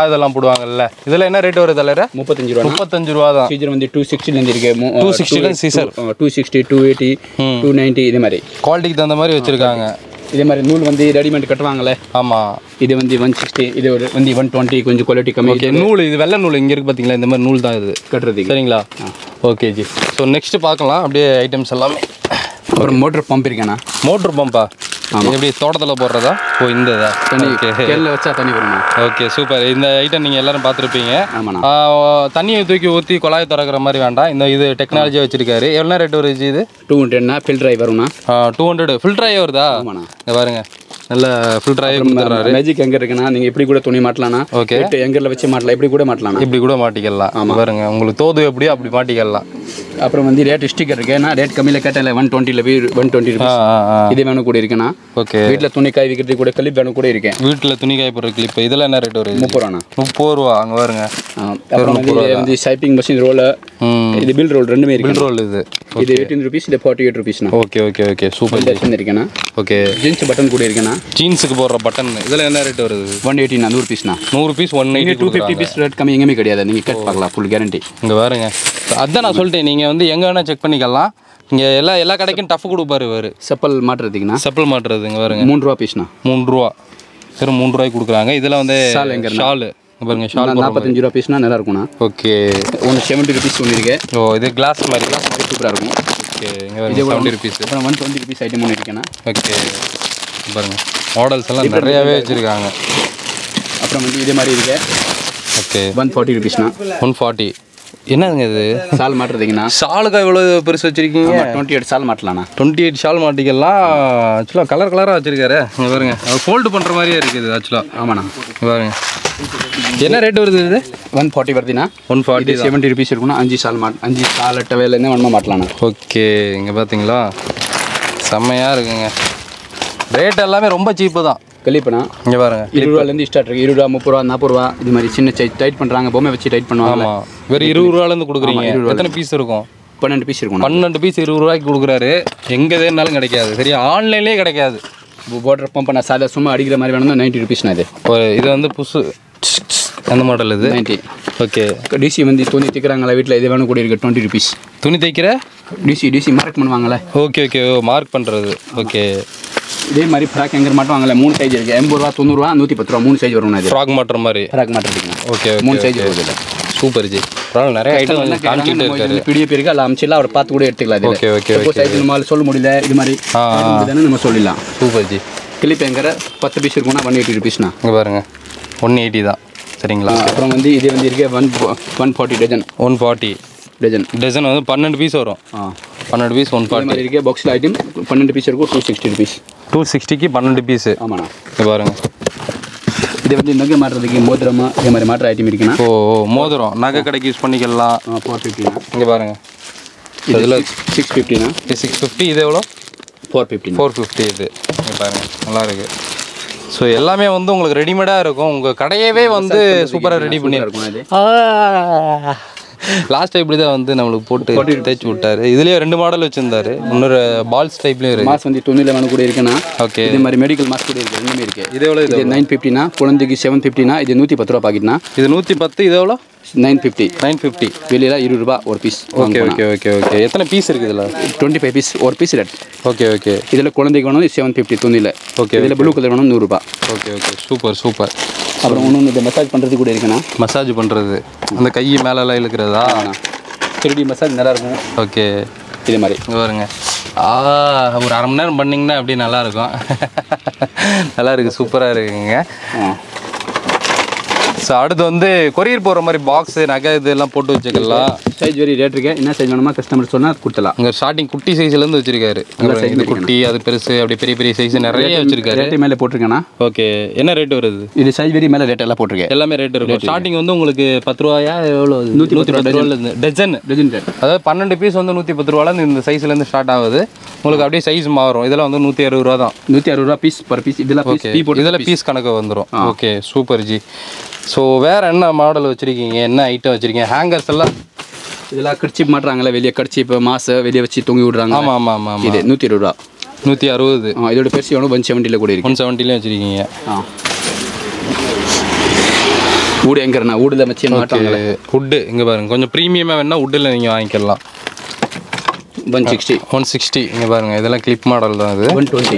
இதெல்லாம் போடுவாங்கல்ல இதில் என்ன ரேட் வருது தலைவர் முப்பத்தஞ்சு ரூபா முப்பத்தஞ்சு ரூபா தான் சீசர் வந்து டூ சிக்ஸ்டிலேருந்து இருக்கு 260 ல Caesar. Two sixty two eighty two ninety இது மாதிரி குவாலிட்டிக்கு தகுந்த மாதிரி வச்சுருக்காங்க இதே மாதிரி நூல் வந்து ரெடிமேட் கட்டுவாங்கல்ல ஆமாம் இது வந்து ஒன் சிக்ஸ்டி இது ஒரு வந்து ஒன் டுவெண்ட்டி கொஞ்சம் குவாலிட்டி கம்மி ஓகே நூல் இது வெள்ளை நூல் இங்கே இருக்கு பார்த்தீங்களா இந்த மாதிரி நூல் தான் இது கட்டுறதுக்கு சரிங்களா ஓகே ஜி ஸோ நெக்ஸ்ட் பார்க்கலாம் அப்படியே ஐட்டம்ஸ் எல்லாமே அப்புறம் மோட்டர் பம்ப் இருக்கேண்ணா மோட்ரு பம்பா எப்படி தோட்டத்தில் போடுறதா ஓ இந்த இதா தண்ணி ஓகே கேளில் வச்சா தண்ணி வரும்ண்ணா ஓகே சூப்பர் இந்த ஐட்டம் நீங்கள் எல்லாரும் பார்த்துருப்பீங்க ஆமாண்ணா ஆ, தண்ணியை தூக்கி ஊற்றி குழாய் திறக்கிற மாதிரி வேண்டாம் இந்த இது டெக்னாலஜி வச்சிருக்காரு எவ்வளோ ரேட் வருது இது டூ ஹண்ட்ரட்னா ஃபில்டர் ஆகி வரும்ண்ணா டூ ஹண்ட்ரட் ஃபில்டர் ஆகி வருதா ஆமாண்ணா இங்க பாருங்க நல்ல ஃபில்டர் ஆகி கொடுத்துட்றாரு மேஜிக் எங்கே இருக்குன்னா நீங்கள் இப்படி கூட துணி மாட்டலாம்ண்ணா ஓகே எங்கரில் வச்சு மாட்டலாம் இப்படி கூட மாட்டலாம்ண்ணா இப்படி கூட மாட்டிக்கலாம் இங்க பாருங்க உங்களுக்கு தோது எப்படியோ அப்படி மாட்டிக்கலாம் அப்புறம் வந்து ரேட் ஸ்டிக்கர் இருக்கு ஏன்னா ரேட் கம்மியில் கேட்டால ஒன் டுவெண்ட்டியில் போய் ஒன் டுவெண்ட்டி ஆ ருபீஸ் ஆ ஆ இது வேணும் கூட இருக்குண்ணா ஓகே வீட்டில் துணி காய் விற்கிறது கூட கிளிப் வேணும் கூட இருக்கேன் வீட்டில் துணி காய போடுற கிளிப் இதெல்லாம் என்ன ரேட் வருது முப்பது ரூபாண்ணா முப்பது ரூபா அங்கே பாருங்க ஆ, அப்புறம் வந்து இது வந்து ஷைப்பிங் மிஷின் ரோல் ம் இது பில் ரோல் ரெண்டுமே இருக்கு பில் ரோல் இது இது எயிட்டீன் ருபீஸ் இது ஃபார்ட்டி எயிட் ருபீஸ்ண்ணா ஓகே ஓகே ஓகே சூப்பர் இந்த இருக்கேண்ணா ஓகே ஜீன்ஸ் பட்டன் கூட இருக்குண்ணா ஜீன்ஸுக்கு போடுற பட்டன் இதில் என்ன ரேட் வருது ஒன் எயிட்டிண்ணா நூறு பீஸ்ண்ணா நூறு piece one eighty two fifty piece rate கம்மி எங்கேயுமே கிடையாது நீங்கள் கட் பார்க்கலாம் ஃபுல் கேரண்டி இங்கே பாருங்க அதான் நான் சொல்லிட்டேன் நீங்கள் வந்து எங்கே வேணால் செக் பண்ணிக்கலாம் இங்கே எல்லா எல்லா கடைக்கும் டஃப் கொடுப்பாரு இவர் செப்பல் மாட்டுறதுக்குண்ணா செப்பல் மாட்டுறது இங்கே பாருங்க மூணு ரூபா பீஸ்ண்ணா மூணு ரூபா வெறும் மூணு ரூபாய்க்கு கொடுக்குறாங்க இதில் வந்து ஷால் எங்க ஷாலு பாருங்க ஷால் நாற்பத்தஞ்சு ரூபா பீஸ்னா நல்லா இருக்கும்ண்ணா ஓகே ஒன்று செவன்ட்டி ருபீஸ் ஒன்று இருக்கு ஓ இது கிளாஸ் மாதிரி சூப்பராக இருக்கும் ஓகே இங்கே பாருங்க செவன்ட்டி ருபீஸ் அப்புறம் ஒன் டுவெண்ட்டி ருபீஸ் ஐட்டம் ஒன்று இருக்கேண்ணா ஓகே பாருங்க மாடல்ஸ் எல்லாம் நிறையாவே வச்சுருக்காங்க அப்புறம் வந்து இதே மாதிரி இருக்கு ஓகே ஒன் ஃபார்ட்டி ருபீஸ்ண்ணா ஒன் ஃபார்ட்டி என்னதுங்க இது சால் மாட்டுறதுக்குண்ணா ஷாலுக்கு எவ்வளோ பெருசு வச்சுருக்கீங்க டுவெண்ட்டி எயிட் சால் மாட்டலாண்ணா டுவெண்ட்டி எயிட் ஷால் மாட்டிக்கலாம் ஆக்சுவலாக கலர் கலராக வச்சுருக்காரு இங்கே பாருங்க ஃபோல்டு பண்ணுற மாதிரியே இருக்குது ஆக்சுவலாக ஆமாண்ணா பாருங்க என்ன ரேட் வருது இது ஒன் ஃபார்ட்டி வருதுண்ணா ஒன் ஃபார்ட்டி இது செவன்ட்டி ருபீஸ் இருக்குண்ணா அஞ்சு சால் மாட் அஞ்சு சால் டவேலேருந்து ஒன்றுமா மாட்டலாண்ணா ஓகே இங்கே பார்த்தீங்களா செம்மையாக இருக்குங்க ரேட் எல்லாமே ரொம்ப சீப்பு தான் கழிப்புண்ணா இங்கே பாருங்க இருபது ரூபாலேருந்து ஸ்டார்ட் இருக்கு இருபது ரூபா முப்பது ரூபா நாற்பது ரூபா இது மாதிரி சின்ன சைஸ் டைட் பண்ணுறாங்க பொம்மை வச்சு டைட் பண்ணுவாங்க ஆமாம் வெறும் இருபது ரூபாலேருந்து கொடுக்குறீங்க எத்தனை பீஸ் இருக்கும் பன்னெண்டு பீஸ் இருக்குண்ணா பன்னெண்டு பீஸ் இருபது ரூபாய்க்கு கொடுக்குறாரு எங்கே தேடினாலும் கிடைக்காது சரியா ஆன்லைன்லேயே கிடைக்காது வாட்டர் பம்ப் நான் சாதா சும்மா அடிக்கிற மாதிரி வேணும்னா நைன்ட்டி ருபீஸ்ண்ணா இது ஒரு இது வந்து புதுசு அந்த மாடல் இது நைன்ட்டி ஓகே டிசி வந்து துணி திக்கிறாங்களா வீட்டில் இது வேணும் கூட இருக்கு டுவெண்ட்டி ருபீஸ் துணி தைக்கிற டிசி டிசி மார்க் பண்ணுவாங்களே ஓகே ஓகே மார்க் பண்ணுறது ஓகே இதே மாதிரி ஃப்ராக் எங்கே மாட்டுவாங்களே மூணு சைஸ் இருக்குது எண்பது ரூபா தொண்ணூறுரூவா நூற்றி பத்து ரூபா மூணு சைஸ் வரும் இது ஃப்ராக் மாட்டுற மாதிரி ஃப்ராக் மாட்டுறதுக்கு ஓகே மூணு ஓகே சைஸ் வருது இல்லை சூப்பர் ஜி பரவாயில்ல நிறைய ஐட்டம் காமிச்சிட்டு இருக்காரு பிடிஎஃப் இருக்கு அதில் அமைச்சிடலாம் அவர் பார்த்து கூட எடுத்துக்கலாம் Okay, okay, சப்போஸ் சைஸ் நம்மளால சொல்ல முடியல இது மாதிரி ஆ, ஆ. முடியுதுன்னு நம்ம சொல்லிடலாம் சூப்பர் ஜி கிளிப் எங்கிற பத்து பீஸ் இருக்கும்னா ஒன் எயிட்டி ருபீஸ்ண்ணா இங்கே பாருங்க ஒன் எயிட்டி தான் சரிங்களா அப்புறம் வந்து இது வந்து இருக்கு one one forty dozen one forty dozen dozen வந்து பன்னெண்டு பீஸ் வரும் ஆ பன்னெண்டு பீஸ் ஒன் இதே ஃபார்ட்டி மாதிரி இருக்கு பாக்ஸில் ஐட்டம் பன்னெண்டு பீஸ் இருக்கும் டூ சிக்ஸ்டி ருபீஸ் டூ சிக்ஸ்டிக்கு பன்னெண்டு பீஸு ஆமாண்ணா இங்கே பாருங்க இது வந்து நகை மாட்டுறதுக்கு மோதிரமா இதே மாதிரி மாட்டுற ஐட்டம் இருக்குண்ணா ஓ ஓ மோதிரம் நகை கடைக்கு யூஸ் பண்ணிக்கலாம் ஃபோர் ஃபிஃப்டினா இங்கே பாருங்க இதில் சிக்ஸ் ஃபிஃப்டினா சிக்ஸ் ஃபிஃப்டி இது எவ்வளோ ஃபோர் ஃபிஃப்டினா ஃபோர் ஃபிஃப்டி இது இங்க பாருங்க நல்லா இருக்கு ஸோ எல்லாமே வந்து உங்களுக்கு ரெடிமேடாக இருக்கும் உங்கள் கடையவே வந்து சூப்பராக ரெடி பண்ணி இருக்கும் இது லாஸ்ட் இப்படி தான் வந்து நம்மளுக்கு போட்டு தேய்ச்சி விட்டாரு இதுலேயே ரெண்டு மாடல் வச்சிருந்தாரு இன்னொரு பால்ஸ் டைப்லேயும் இருக்கு மாஸ் வந்து தொண்ணூறு வேணும் கூட இருக்குண்ணா ஓகே இதே மாதிரி மெடிக்கல் மாஸ் கூட இருக்கு ரெண்டுமே இருக்கு இது எவ்வளோ இது இது நைன் ஃபிஃப்டினா குழந்தைக்கு செவன் ஃபிஃப்டினா இது நூற்றி பத்து ரூபா பாக்கெட்னா இது நூற்றி பத்து இது எவ்வளோ நைன் ஃபிஃப்டி நைன் ஃபிஃப்டி வெளியில இருபது ரூபா ஒரு piece okay okay okay okay எத்தனை பீஸ் இருக்குது இதில் டுவெண்ட்டி ஃபைவ் பீஸ் ஒரு பீஸ் ரேட் ஓகே ஓகே இதில் குழந்தைக்கு வேணும் செவன் ஃபிஃப்டி துணியில் Okay, இதில் ப்ளூ கலர் வேணும் நூறுரூபா ஓகே ஓகே சூப்பர் சூப்பர் அப்புறம் ஒன்று இந்த மசாஜ் பண்ணுறது கூட இருக்குண்ணா மசாஜ் பண்ணுறது அந்த கை மேலெல்லாம் இழுக்கிறதா த்ரீ மசாஜ் நல்லா இருக்கும் ஓகே இதே மாதிரி இங்க பாருங்க ஆ ஒரு அரை மணி நேரம் பண்ணிங்கன்னா அப்படியே நல்லா இருக்கும் நல்லா இருக்கு சூப்பராக இருக்குங்க ஆ ஸோ அடுத்து வந்து கொரியர் போகிற மாதிரி பாக்ஸு நகை இதெல்லாம் போட்டு வச்சுக்கலாம் சைஸ் வெரி ரேட் இருக்கு என்ன சைஸ் வேணுமா கஸ்டமர் சொன்னால் கொடுத்தலாம் அங்கே ஸ்டார்டிங் குட்டி சைஸ்லேருந்து வச்சிருக்காரு இங்க பாருங்க, இது குட்டி அது பெருசு அப்படி பெரிய பெரிய சைஸ் நிறைய வச்சிருக்காரு ரேட்டு மேலே போட்டிருக்கேண்ணா ஓகே என்ன ரேட் வருது இது சைஸ் வெரி மேலே ரேட் எல்லாம் போட்டிருக்கேன் எல்லாமே ரேட் இருக்கும் ஸ்டார்டிங் வந்து உங்களுக்கு பத்து ரூபாயா எவ்வளோ நூற்றி நூற்றி பத்து ரூபாயிலேருந்து டஜன் டஜன் ரேட் அதாவது பன்னெண்டு பீஸ் வந்து நூற்றி பத்து ரூபாலேருந்து இந்த சைஸ்லேருந்து ஸ்டார்ட் ஆகுது உங்களுக்கு அப்படியே சைஸ் மாறும் இதெல்லாம் வந்து நூற்றி அறுபது ரூபா தான் நூற்றி அறுபது ரூபா பீஸ் பர் பீஸ் இதெல்லாம் பீஸ் ஓகே பீ போட்டு இதில் பீஸ் கணக்கு வந்துடும் ஓகே சூப்பர் ஜி ஸோ வேற என்ன மாடல் வச்சிருக்கீங்க என்ன ஐட்டம் வச்சிருக்கீங்க ஹேங்கர்ஸ் எல்லாம் இதெல்லாம் கடிச்சிப் மாட்டுறாங்களே வெளியே கடிச்சிப் மாசு வெளியே வச்சு தொங்கி விடுறாங்க ஆமாம் ஆமாம் ஆமாம் ஆமாம் இது நூற்றி இருபது ரூபா நூற்றி அறுபது ஆ, இதோட பெருசு வேணும் ஒன் செவன்ட்டியில் கூட இருக்கு ஒன் செவன்ட்டிலையும் வச்சிருக்கீங்க ஆ ஊடு எங்கண்ணா ஊடுல வச்சு மாட்டாங்களே வுட்டு இங்கே பாருங்க கொஞ்சம் ப்ரீமியமாக வேணால் வுட்டில் நீங்கள் வாங்கிக்கலாம் ஒன் சிக்ஸ்டி ஒன் சிக்ஸ்டி இங்கே பாருங்க இதெல்லாம் கிளிப் மாடல் தான் இது ஒன் டுவெண்ட்டி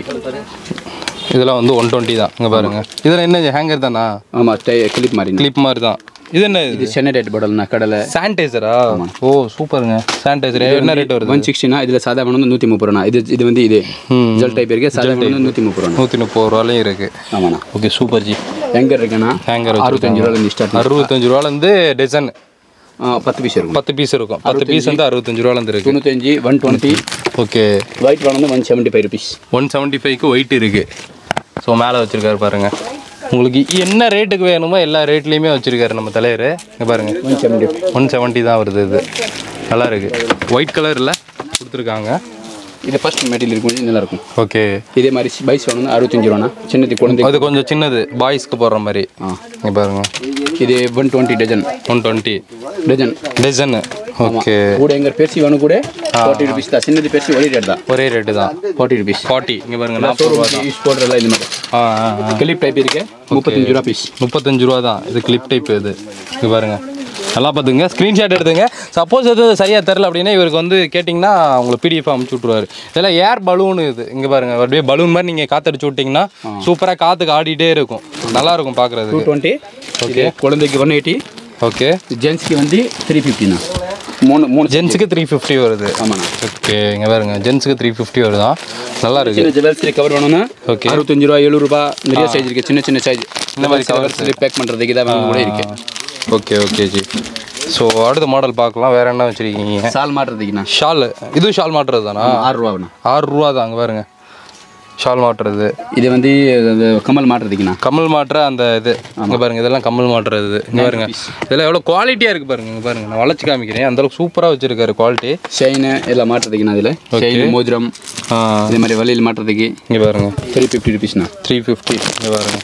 இதெல்லாம் வந்து ஒன் டுவெண்ட்டி தான் இங்கே பாருங்க இதில் என்ன ஹேங்கர் தானா ஆமாம் டை கிளிப் மாதிரி கிளிப் மாதிரி தான் இது என்ன இது இது சென்னை ரேட் படல்ண்ணா கடலை சானிடைசரா ஓ சூப்பருங்க சானிடைசர் என்ன ரேட் வருது ஒன் சிக்ஸ்டினா இதில் சாதாரண வந்து நூற்றி முப்பது ரூபா இது இது வந்து இது ம். ஜெல் டைப் இருக்கு சாதாரண வந்து நூற்றி முப்பது ரூபா நூற்றி முப்பது ரூபாலையும் இருக்குது ஆமாண்ணா ஓகே சூப்பர் ஜி எங்கே இருக்குன்னா ஹேங்கர் அறுபத்தஞ்சு ரூபாலேருந்து ஸ்டார்ட் அறுபத்தஞ்சு ரூபாலேருந்து டசன் பத்து பீஸ் இருக்கும் பத்து பீஸ் இருக்கும் பத்து பீஸ் வந்து அறுபத்தஞ்சு ரூபாலேருந்து இருக்கு தொண்ணூத்தஞ்சு ஒன் டுவெண்ட்டி ஓகே ஒயிட் வந்து one seventy five rupees one seventy ஃபைவ்க்கு ஒயிட் இருக்குது ஸோ மேலே வச்சுருக்காரு பாருங்க உங்களுக்கு என்ன ரேட்டுக்கு வேணுமோ எல்லா ரேட்லேயுமே வச்சுருக்காரு நம்ம தலைவர் இங்கே பாருங்க ஒன் செவன்ட்டி ஒன் செவன்ட்டி தான் வருது இது நல்லா இருக்கு ஒயிட் கலரில் கொடுத்துருக்காங்க இது ஃபர்ஸ்ட் மெட்டீரியல் இருக்கும் நல்லா இருக்கும் ஓகே இதே மாதிரி பைஸ் வேணும் அறுபத்தஞ்சு ரூபாண்ணா சின்னது குழந்தை அது கொஞ்சம் சின்னது பாய்ஸ்க்கு போடுற மாதிரி ஆ இங்கே பாருங்க இது one twenty dozen one twenty dozen dozen okay கூட எங்க பெருசி வேணும் கூட ஃபார்ட்டி ருபீஸ் தான் சின்னது பெருசி ஒரே ரேட் தான் ஒரே ரேட்டு தான் ஃபார்ட்டி ருபீஸ் ஃபார்ட்டி இங்கே பாருங்க நாற்பது ரூபா தான் யூஸ் போடுறதெல்லாம் இந்த மாதிரி ஆ ஆ ஆ. கிளிப் டைப் இருக்கு முப்பத்தஞ்சு ரூபா பீஸ் முப்பத்தஞ்சு ரூபா தான் இது கிளிப் டைப் இது இது பாருங்க நல்லா பார்த்துங்க ஸ்க்ரீன்ஷாட் எடுத்துங்க சப்போஸ் எது சரியாக தெரில அப்படின்னா இவருக்கு வந்து கேட்டிங்கன்னா உங்களுக்கு பிடிஎஃப் அமுச்சு விட்ருவாரு இதெல்லாம் ஏர் பலூன் இது இங்கே பாருங்க அப்படியே பலூன் மாதிரி நீங்கள் காத்தடிச்சு விட்டிங்கன்னா சூப்பராக காற்றுக்கு ஆடிட்டே இருக்கும் நல்லா இருக்கும் டூ பார்க்குறதுக்கு டுவெண்ட்டி ஓகே குழந்தைக்கு ஒன் எயிட்டி ஓகே ஜென்ஸ்க்கு வந்து த்ரீ ஃபிஃப்டிண்ணா மூணு மூணு ஜென்ஸுக்கு த்ரீ ஃபிஃப்டி வருது ஆமாண்ணா ஓகே இங்கே பாருங்க ஜென்ஸுக்கு த்ரீ ஃபிஃப்டி வருதான் நல்லா இருக்கு சின்ன ஜுவல்ஸ்ல கவர் வேணும்னா Okay. அறுபத்தஞ்சு ரூபா எழுபது ரூபா நிறைய சைஸ் இருக்கு சின்ன சின்ன சைஸ் இந்த மாதிரி கவர்ஸ்ல பேக் பண்றதுக்கு இதான் வேணும் கூட இருக்கு ஓகே ஓகே ஜி ஸோ அடுத்த மாடல் பார்க்கலாம் வேற என்ன வச்சுருக்கீங்க சால் மாட்டுறதுக்குண்ணா ஷால் இது ஷால் மாட்டுறது தானா ஆறு ரூபாண்ணா ஆறு ரூபா தான் அங்கே பாருங்க ஷால் மாட்டுறது இது வந்து அது கமல் மாட்டுறதுக்குண்ணா கமல் மாட்டுற அந்த இது இங்கே பாருங்க இதெல்லாம் கமல் மாட்டுறது இங்கே பாருங்க இதெல்லாம் எவ்வளோ குவாலிட்டியாக இருக்குது பாருங்க இங்கே பாருங்க நான் வளைச்சு காமிக்கிறேன் அந்த அளவுக்கு சூப்பராக வச்சிருக்காரு குவாலிட்டி செயின் எல்லாம் மாட்டுறதுக்குண்ணா இதில் செயின் மோதிரம் இதே மாதிரி வலையில் மாட்டுறதுக்கு இங்கே பாருங்க த்ரீ ஃபிஃப்டி ருபீஸ்ண்ணா த்ரீ ஃபிஃப்டி இங்கே பாருங்க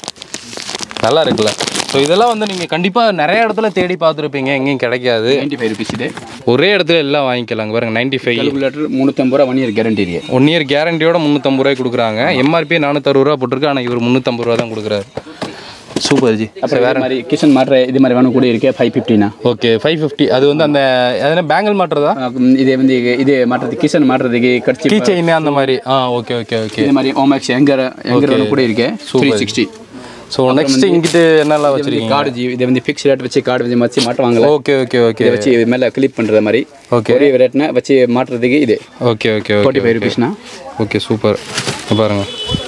நல்லா இருக்குல்ல ஸோ இதெல்லாம் வந்து நீங்கள் கண்டிப்பாக நிறைய இடத்துல தேடி பார்த்துருப்பீங்க எங்கேயும் கிடைக்காது நைன்டி ஃபைவ் ருபீஸ் இது ஒரே இடத்துல எல்லாம் வாங்கிக்கலாங்க பாருங்க நைன்டி ஃபைவ் கால்குலேட்டர் முந்நூற்றம்பது ரூபா ஒன் இயர் கேரண்டி இருக்கு ஒன் இயர் கேரண்டியோட முந்நூற்றம்பது ரூபாய் கொடுக்குறாங்க எம்ஆர்பி நானூற்றறுபது ரூபா போட்டிருக்கு ஆனால் இவர் முந்நூற்றம்பது ரூபா தான் கொடுக்குறாரு சூப்பர் ஜி அப்புறம் வேறு மாதிரி கிச்சன் மாட்டுற இது மாதிரி வேணும் கூட இருக்கு ஃபைவ் ஃபிஃப்டினா ஓகே ஃபைவ் ஃபிஃப்டி அது வந்து அந்த எதனா பேங்கிள் மாட்டுறதா இதே வந்து இது மாட்டுறதுக்கு கிச்சன் மாட்டுறதுக்கு கடிச்சு கீ செயின் அந்த மாதிரி ஆ ஓகே ஓகே ஓகே இதே மாதிரி ஓமேக்ஸ் எங்கர் எங்கர் வேணும் கூட இருக்கு த்ரீ சிக்ஸ்டி ஸோ நெக்ஸ்ட் இங்கிட்டு என்னெல்லாம் வச்சிருக்கீங்க கார்டு ஜி இதை வந்து ஃபிக்ஸ் ரேட் வச்சு கார்டு வச்சு வச்சு மாட்டுவாங்கல்ல ஓகே ஓகே ஓகே இதை வச்சு மேலே கிளிப் பண்ணுற மாதிரி ஓகே ஒரே ரேட்னா வச்சு மாட்டுறதுக்கு இது okay okay forty okay five ருபீஸ்னா ஓகே சூப்பர் பாருங்க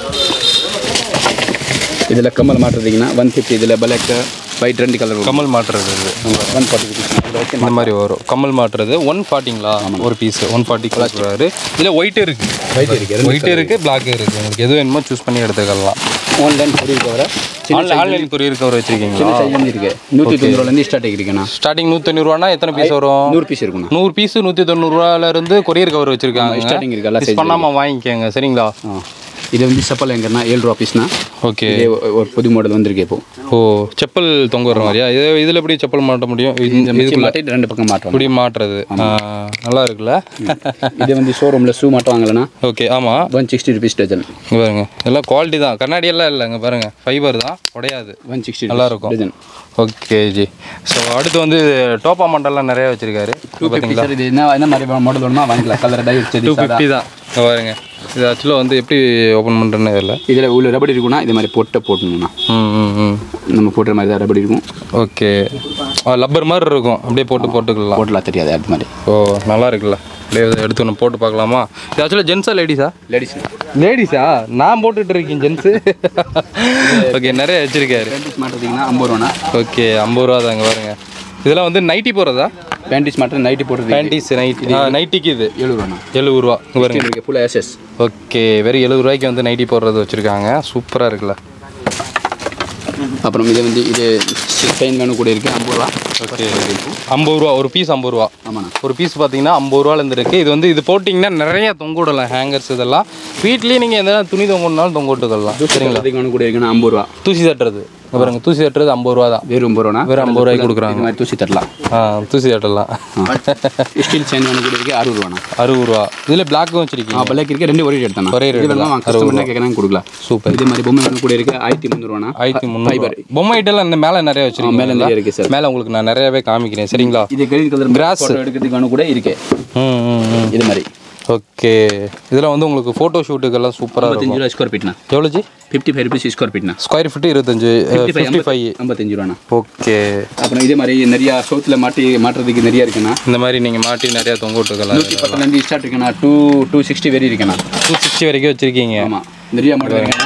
இதில் கம்மல் மாட்டுறதுக்குன்னா ஒன் ஃபிஃப்டி இதில் பிளாக் ஒயிட் ரெண்டு கலர் கம்மல் மாட்டுறது இது ஒன் ஃபார்ட்டி ருபீஸ்னா இதில் வச்சு இந்த மாதிரி வரும் கம்மல் மாட்டுறது ஒன் ஃபார்ட்டிங்களா ஒரு பீஸ் ஒன் ஃபார்ட்டி கொடுக்குறாரு இதில் ஒயிட் இருக்கு ஒயிட் இருக்கு ஒயிட் இருக்கு பிளாக் இருக்கு உங்களுக்கு எது வேணுமோ சூஸ் பண்ணி எடுத்துக்கலாம் ஆன்லைன் கொரியர் கவர ஆன்லைன் ஆன்லைன் கொரியர் கவர் வச்சிருக்கீங்களா சின்ன சைஸ் வந்து இருக்கு நூற்றி தொண்ணூறு ரூபாலேருந்து ஸ்டார்ட் ஆகிருக்குண்ணா ஸ்டார்டிங் நூற்றஞ்சூறுவானா எத்தனை பீஸ் வரும் நூறு பீஸ் இருக்குண்ணா நூறு பீஸ் நூற்றி தொண்ணூறுரூவால இருந்து கொரியர் கவர் வச்சிருக்காங்க ஸ்டார்டிங் இருக்கு எல்லா மிஸ் பண்ணாமல் வாங்கிக்கோங்க சரிங்களா ஆ இது வந்து செப்பல் எங்கன்னா ஏழு ரூபா பீஸ்னா ஓகே இதே ஒ- ஒரு புது மாடல் வந்திருக்கு இப்போ ஓ செப்பல் தொங்க வர மாதிரியா இது இதில் எப்படி செப்பல் மாட்ட முடியும் இது- இந்த மிக்சி இதுக்குள்ள மாட்டிட்டு ரெண்டு பக்கம் மாட்டுவாங்க இப்படி மாட்டுறது ஆ, நல்லா இருக்குல்ல இது வந்து ஷோரூமில் ஷூ மாட்டுவாங்களேண்ணா ஓகே ஆமாம் ஒன் சிக்ஸ்டி ருபீஸ் டஜன் இங்கே பாருங்க எல்லாம் குவாலிட்டி தான் கண்ணாடி எல்லாம் இல்லை இங்கே பாருங்க ஃபைபர் தான் உடையாது ஒன் சிக்ஸ்டி நல்லா இருக்கும் டஜன் ஓகே ஜி ஸோ அடுத்து வந்து டோப்பா மண்டல்லாம் நிறைய வச்சிருக்காரு டூ ஃபிஃப்டி சார் இது என்ன என்ன மாதிரி மாடல் வேணுமா வாங்கிக்கலாம் கலர் டை டூ வச்சது ஃபிஃப்டி தான் இங்கே பாருங்க இது ஆக்சுவலாக வந்து எப்படி ஓப்பன் பண்ணுறேன்னு தெரியல இதில் உள்ள ரபடி இருக்குன்னா இது மாதிரி பொட்டை போட்டணும்ண்ணா ம் ம் ம் நம்ம போட்டுற மாதிரி தான் ரபடி இருக்கும் ஓகே லப்பர் மாதிரி இருக்கும் அப்படியே போட்டு போட்டுக்கலாம் போட்டலாம் தெரியாது அது மாதிரி ஓ நல்லா இருக்குல்ல அப்படியே இதை எடுத்து ஒன்று போட்டு பார்க்கலாமா இது ஆக்சுவலாக ஜென்ஸா லேடிஸா லேடிஸ் லேடிஸா நான் போட்டுட்டு இருக்கேன் ஜென்ஸு ஓகே நிறைய வச்சிருக்காரு பேண்டிஸ் மாட்டுறதுக்குன்னா ஐம்பது ரூபாண்ணா ஓகே ஐம்பது ரூபா தாங்க பாருங்க இதெல்லாம் வந்து நைட்டி போடுறதா பேண்டிஸ் மாட்டுறது நைட்டி போட்டுறது பேண்டிஸ் நைட்டி நைட்டிக்கு இது எழுபது ரூபாண்ணா எழுபது ரூபா இங்க பாருங்க இருக்கு ஃபுல்லாக எஸ்எஸ் ஓகே வெறும் எழுபது ரூபாய்க்கு வந்து நைட்டி போடுறது வச்சுருக்காங்க சூப்பராக இருக்குல்ல அப்புறம் இது வந்து இது செயின் வேணும் கூட இருக்குது ஐம்பது ரூபா ஓகே ஐம்பது ரூபா ஒரு பீஸ் ஐம்பது ரூபா ஆமாண்ணா ஒரு பீஸ் பார்த்தீங்கன்னா ஐம்பது ரூபாலேருந்து இருக்குது இது வந்து இது போட்டிங்கன்னா நிறைய தொங்க விடலாம் ஹேங்கர்ஸ் இதெல்லாம் வீட்லேயே நீங்கள் எந்த துணி தொங்க விடனாலும் தொங்க விட்டுக்கலாம் சரிங்களா அதுக்கு வேணும் கூட இருக்குன்னா ஐம்பது ரூபா தூசி தட்டுறது இங்க பாருங்க தூசி தட்டுறது ஐம்பது ரூபா தான் வெறும் ஐம்பது ரூபா வெறும் ஐம்பது ரூபாய்க்கு கொடுக்குறாங்க இது மாதிரி தூசி தட்டலாம் ஆ தூசி தட்டலாம் ஸ்டீல் செயின் ஒன்று கூட இருக்கு அறுபது ரூபாண்ணா அறுபது ரூபா இதில் பிளாக்கும் வச்சிருக்கீங்க பிள்ளைக்கு இருக்க ரெண்டு ஒரே ரேட் தானே ஒரே rate இதெல்லாம் கஸ்டமர் கேட்கறாங்க கொடுக்கலாம் சூப்பர் இதே மாதிரி பொம்மை ஒன்று கூட இருக்கு ஆயிரத்தி முந்நூறுவாண்ணா ஆயிரத்தி முந்நூறு பொம்மை ஐட்டெல்லாம் இந்த மேலே நிறைய வச்சிருக்கீங்க மேலே நிறைய இருக்கு சார் மேலே உங்களுக்கு நான் நிறையவே காமிக்கிறேன் சரிங்களா இது கிரீன் கலர் Grass. ஃபோட்டோ எடுக்கிறதுக்கு ஒன்று கூட இருக்கு ம் ம் ம் இது மாதிரி ஓகே இதில் வந்து உங்களுக்கு ஃபோட்டோ ஷூட்டுக்கெல்லாம் சூப்பராக இருக்கும் ஐம்பத்தஞ்சு ரூபா ஸ்கொயர் ஃபீட்னா எவ்வளோ ji fifty five rupees square ஃபீட்னா ஸ்கொயர் ஃபீட்டு இருபத்தஞ்சு ஃபிஃப்டி ஃபைவ் ஐம்பத்தஞ்சு ரூபாண்ணா ஓகே அப்புறம் இதே மாதிரி நிறையா சவுத்தில் மாட்டி மாட்டுறதுக்கு நிறையா இருக்குண்ணா இந்த மாதிரி நீங்கள் மாட்டி நிறையா தொங்க விட்டுருக்கலாம் நூற்றி பத்துலேருந்து ஸ்டார்ட் இருக்குண்ணா டூ டூ சிக்ஸ்டி வரை இருக்குண்ணா டூ சிக்ஸ்டி வரைக்கும் வச்சுருக்கீங்க ஆமாம் நிறையா மாடல் இருக்குண்ணா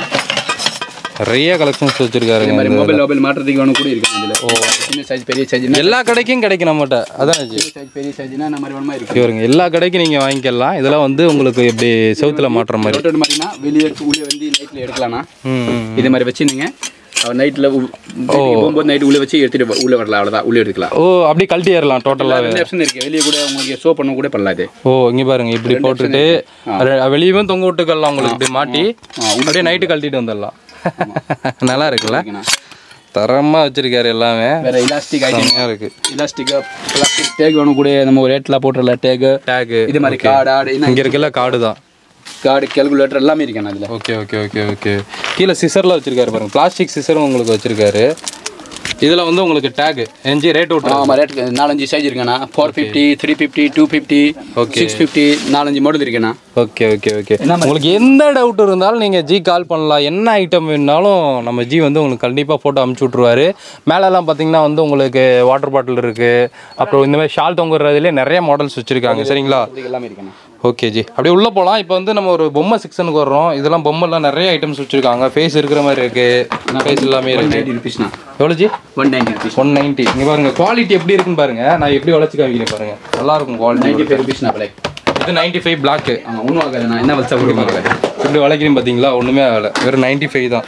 நிறைய கலெக்ஷன்ஸ் இதே வச்சுருக்காருங்க மாதிரி மொபைல் மொபைல் மாட்டுறதுக்கு ஒன்று கூட இருக்கு இதில் சின்ன சைஸ் பெரிய சைஸ்னா எல்லா கடைக்கும் கிடைக்கும் நம்மகிட்ட அதான் ஜி சின்ன சைஸ் பெரிய சைஸ்னா இந்த மாதிரி ஒன்றுமா இருக்கு இவருங்க எல்லா கடைக்கும் நீங்கள் வாங்கிக்கலாம் இதெல்லாம் வந்து உங்களுக்கு இப்படி செவுத்துல மாட்டுற மாதிரி ரோட்டோட மாதிரினா வெளியே உள்ளே வந்து நைட்டில் எடுக்கலாம்ண்ணா ம் ம். இது மாதிரி வச்சு நீங்கள் நைட்டில் போகும்போது நைட் உள்ளே வச்சு எடுத்துட்டு உள்ளே வரலாம் அவ்வளோதான் உள்ளே எடுக்கலாம் ஓ அப்படி கழட்டி ஏறலாம் டோட்டலாக ரெண்டு ஆப்ஷன் இருக்கு வெளியே கூட உங்களுக்கு ஷோ பண்ண கூட பண்ணலாம் இது ஓ இங்கே பாருங்க இப்படி போட்டுட்டு ரெ- வெளியவும் தொங்க விட்டுக்கலாம் உங்களுக்கு இப்படி மாட்டி அப்படியே நைட்டு கழட்டிட்டு வந்துடலாம் நல்லா இருக்குல்ல இருக்குண்ணா. தரமாக வச்சிருக்காரு எல்லாமே வேற இலாஸ்டிக் ஐட்டம் செம்மையாக இருக்கு இலாஸ்டிக்காக பிளாஸ்டிக் டேக் வேணும் கூட நம்ம ஒரு ரேட்டில் போட்டுடலாம் டேகு டேகு இது மாதிரி கார்டு ஆடு என்ன இங்கே இருக்கல கார்டு தான் கார்டு கேல்குலேட்டர் எல்லாமே இருக்கேண்ணா அதில் ஓகே ஓகே ஓகே ஓகே கீழே சிசரில் வச்சிருக்காரு பாருங்க பிளாஸ்டிக் சிசரும் உங்களுக்கு வச்சிருக்காரு இதில் வந்து உங்களுக்கு டேகு எஞ்சி ரேட் விட்ருவோம் ஆமாம் ரேட் நாலஞ்சு சைஸ் இருக்குண்ணா four fifty three fifty two fifty six fifty நாலஞ்சு மாடல் இருக்குண்ணா ஓகே ஓகே ஓகே உங்களுக்கு எந்த டவுட் இருந்தாலும் நீங்கள் ஜி கால் பண்ணலாம் என்ன ஐட்டம் வேணுனாலும் நம்ம ஜி வந்து உங்களுக்கு கண்டிப்பாக ஃபோட்டோ அமுச்சு விட்ருவாரு மேலெல்லாம் பார்த்தீங்கன்னா வந்து உங்களுக்கு வாட்டர் பாட்டில் இருக்குது அப்புறம் இந்த மாதிரி ஷால் தொங்குறதுலேயே நிறைய மாடல்ஸ் வச்சுருக்காங்க சரிங்களா இது எல்லாமே இருக்குண்ணா ஓகே ஜி அப்படியே உள்ளே போகலாம் இப்போ வந்து நம்ம ஒரு பொம்மை செக்ஷனுக்கு வர்றோம் இதெல்லாம் பொம்மைலாம் நிறைய ஐட்டம்ஸ் வச்சுருக்காங்க ஃபேஸ் இருக்கிற மாதிரி இருக்குது ஃபேஸ் எல்லாமே ஒன் இருக்குது நைன்ட்டி ருபீஸ்ண்ணா எவ்வளோ ji one ninety rupees one ninety இங்கே பாருங்க குவாலிட்டி எப்படி இருக்குன்னு பாருங்க நான் எப்படி உழைச்சி காமிக்கிறேன் பாருங்க நல்லா இருக்கும் குவாலிட்டி நைன்ட்டி ஃபைவ் ருபீஸ்ண்ணா பிளாக் இது நைன்ட்டி ஃபைவ் பிளாக்கு ஆமாம் ஒன்றும் ஆகாதுண்ணா என்ன வச்சா கொடுப்பாங்க இப்படி உழைக்கிறீங்க பார்த்தீங்களா ஒன்றுமே ஆகலை வெறும் நைன்ட்டி ஃபைவ் தான்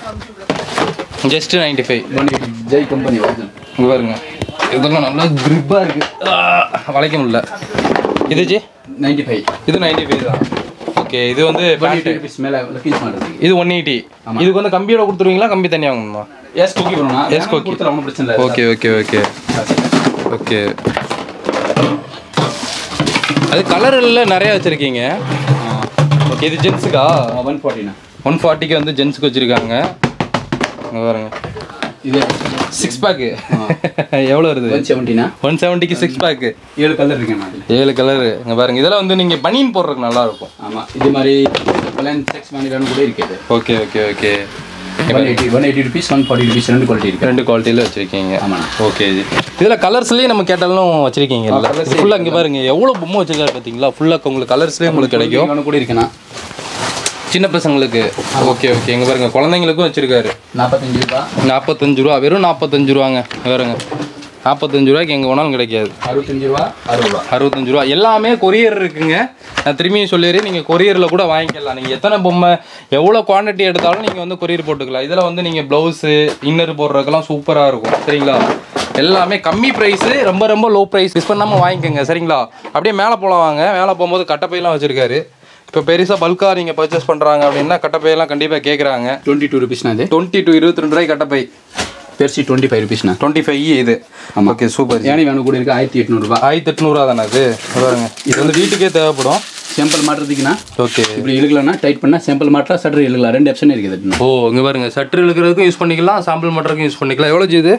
just ninety five one eighty Jai company வருது இங்கே பாருங்க இதெல்லாம் நல்லா grip-ஆ இருக்கு ஆ, வளைக்க முடியல இது ஜி நைன்ட்டி ஃபைவ் இது நைன்ட்டி ஃபைவ் தான் ஓகே இது வந்து ஒன் பேண்ட் எயிட்டி ருபீஸ் மேலே ஃபீஸ் பண்ணுறதுக்கு இது ஒன் எயிட்டி இதுக்கு வந்து கம்பியோட கொடுத்துருவீங்களா கம்பி தனியாக வாங்கணுமா எஸ் கோக்கி பண்ணணும் Yes, எஸ் cookie. கோக்கி கொடுத்துலாம் ஒன்றும் பிரச்சனை இல்லை ஓகே ஓகே ஓகே ஓகே அது கலரில் நிறைய வச்சுருக்கீங்க ஓகே இது ஜென்ஸுக்கா ஒன் ஃபார்ட்டிண்ணா ஒன் ஃபார்ட்டிக்கு வந்து ஜென்ஸுக்கு வச்சுருக்காங்க இங்கே பாருங்க இது சிக்ஸ் பேக்கு எவ்வளோ வருது ஒன் செவன்ட்டினா ஒன் செவன்ட்டிக்கு சிக்ஸ் பேக்கு ஏழு கலர் இருக்குண்ணா அதில் ஏழு கலரு இங்கே பாருங்க இதெல்லாம் வந்து நீங்கள் பனியன் போடுறதுக்கு நல்லா இருக்கும் ஆமாம் இது மாதிரி பலன் செக்ஸ் வாங்கிடணும் கூட இருக்குது okay okay okay one eighty one eighty rupees one forty rupees ரெண்டு குவாலிட்டி இருக்கு ரெண்டு குவாலிட்டியில் வச்சுருக்கீங்க ஆமாண்ணா ஓகே ஜி இதில் கலர்ஸ்லேயே நம்ம கேட்டாலும் வச்சுருக்கீங்க இல்லை ஃபுல்லாக இங்கே பாருங்க எவ்வளோ பொம்மை வச்சிருக்காரு பார்த்தீங்களா ஃபுல்லாக உங்களுக்கு கலர்ஸ்லேயே உங்களுக்கு கிடைக்கும் ஒன்று கூட இருக்குண்ணா சின்ன பசங்களுக்கு ஓகே ஓகே இங்கே பாருங்க குழந்தைங்களுக்கும் வச்சுருக்காரு நாற்பத்தஞ்சு ரூபா நாற்பத்தஞ்சு ரூபா வெறும் நாற்பத்தஞ்சு ரூபாங்க இங்க பாருங்க நாற்பத்தஞ்சு ரூபாய்க்கு எங்கே வேணாலும் கிடைக்காது அறுபத்தஞ்சு ரூபா அறுபது ரூபா அறுபத்தஞ்சு ரூபா எல்லாமே கொரியர் இருக்குங்க நான் திரும்பியும் சொல்லிடுறேன் நீங்கள் கொரியரில் கூட வாங்கிக்கலாம் நீங்கள் எத்தனை பொம்மை எவ்வளோ குவாண்டிட்டி எடுத்தாலும் நீங்கள் வந்து கொரியர் போட்டுக்கலாம் இதில் வந்து நீங்கள் ப்ளவுஸு இன்னர் போடுறதுக்கெல்லாம் சூப்பராக இருக்கும் சரிங்களா எல்லாமே கம்மி ப்ரைஸு ரொம்ப ரொம்ப லோ ப்ரைஸ் மிஸ் பண்ணாமல் வாங்கிக்கோங்க சரிங்களா அப்படியே மேலே போகலாம் வாங்க மேலே போகும்போது கட்டப்பையெல்லாம் வச்சுருக்காரு இப்போ பெருசாக பல்காக நீங்கள் பர்ச்சேஸ் பண்ணுறாங்க அப்படின்னா கட்டப்பையெல்லாம் கண்டிப்பாக கேட்குறாங்க டுவெண்ட்டி டூ ருபீஸ்ண்ணா இது டுவெண்ட்டி டு இருபத்தி ரெண்டு ரூபாய் கட்டப்பை பெருசி டுவெண்ட்டி ஃபைவ் ருபீஸ்ண்ணா டுவெண்ட்டி ஃபைவ் இது ஓகே சூப்பர் ஏனி வேணும் கூட இருக்கு ஆயிரத்தி எட்நூறுபா ஆயிரத்தி எட்நூறுவா தானே அது இது பாருங்க இது வந்து வீட்டுக்கே தேவைப்படும் சாம்பிள் மாட்டுறதுக்குண்ணா ஓகே இப்படி இழுக்கலன்னா டைட் பண்ணால் சாம்பிள் மாட்டலாம் சட்டர் இழுக்கலாம் ரெண்டு ஆப்ஷன் இருக்குது ஓ இங்கே பாருங்க சற்று இழுக்கிறதுக்கும் யூஸ் பண்ணிக்கலாம் சாம்பிள் பண்ணுறதுக்கும் யூஸ் பண்ணிக்கலாம் எவ்வளோ ஜி இது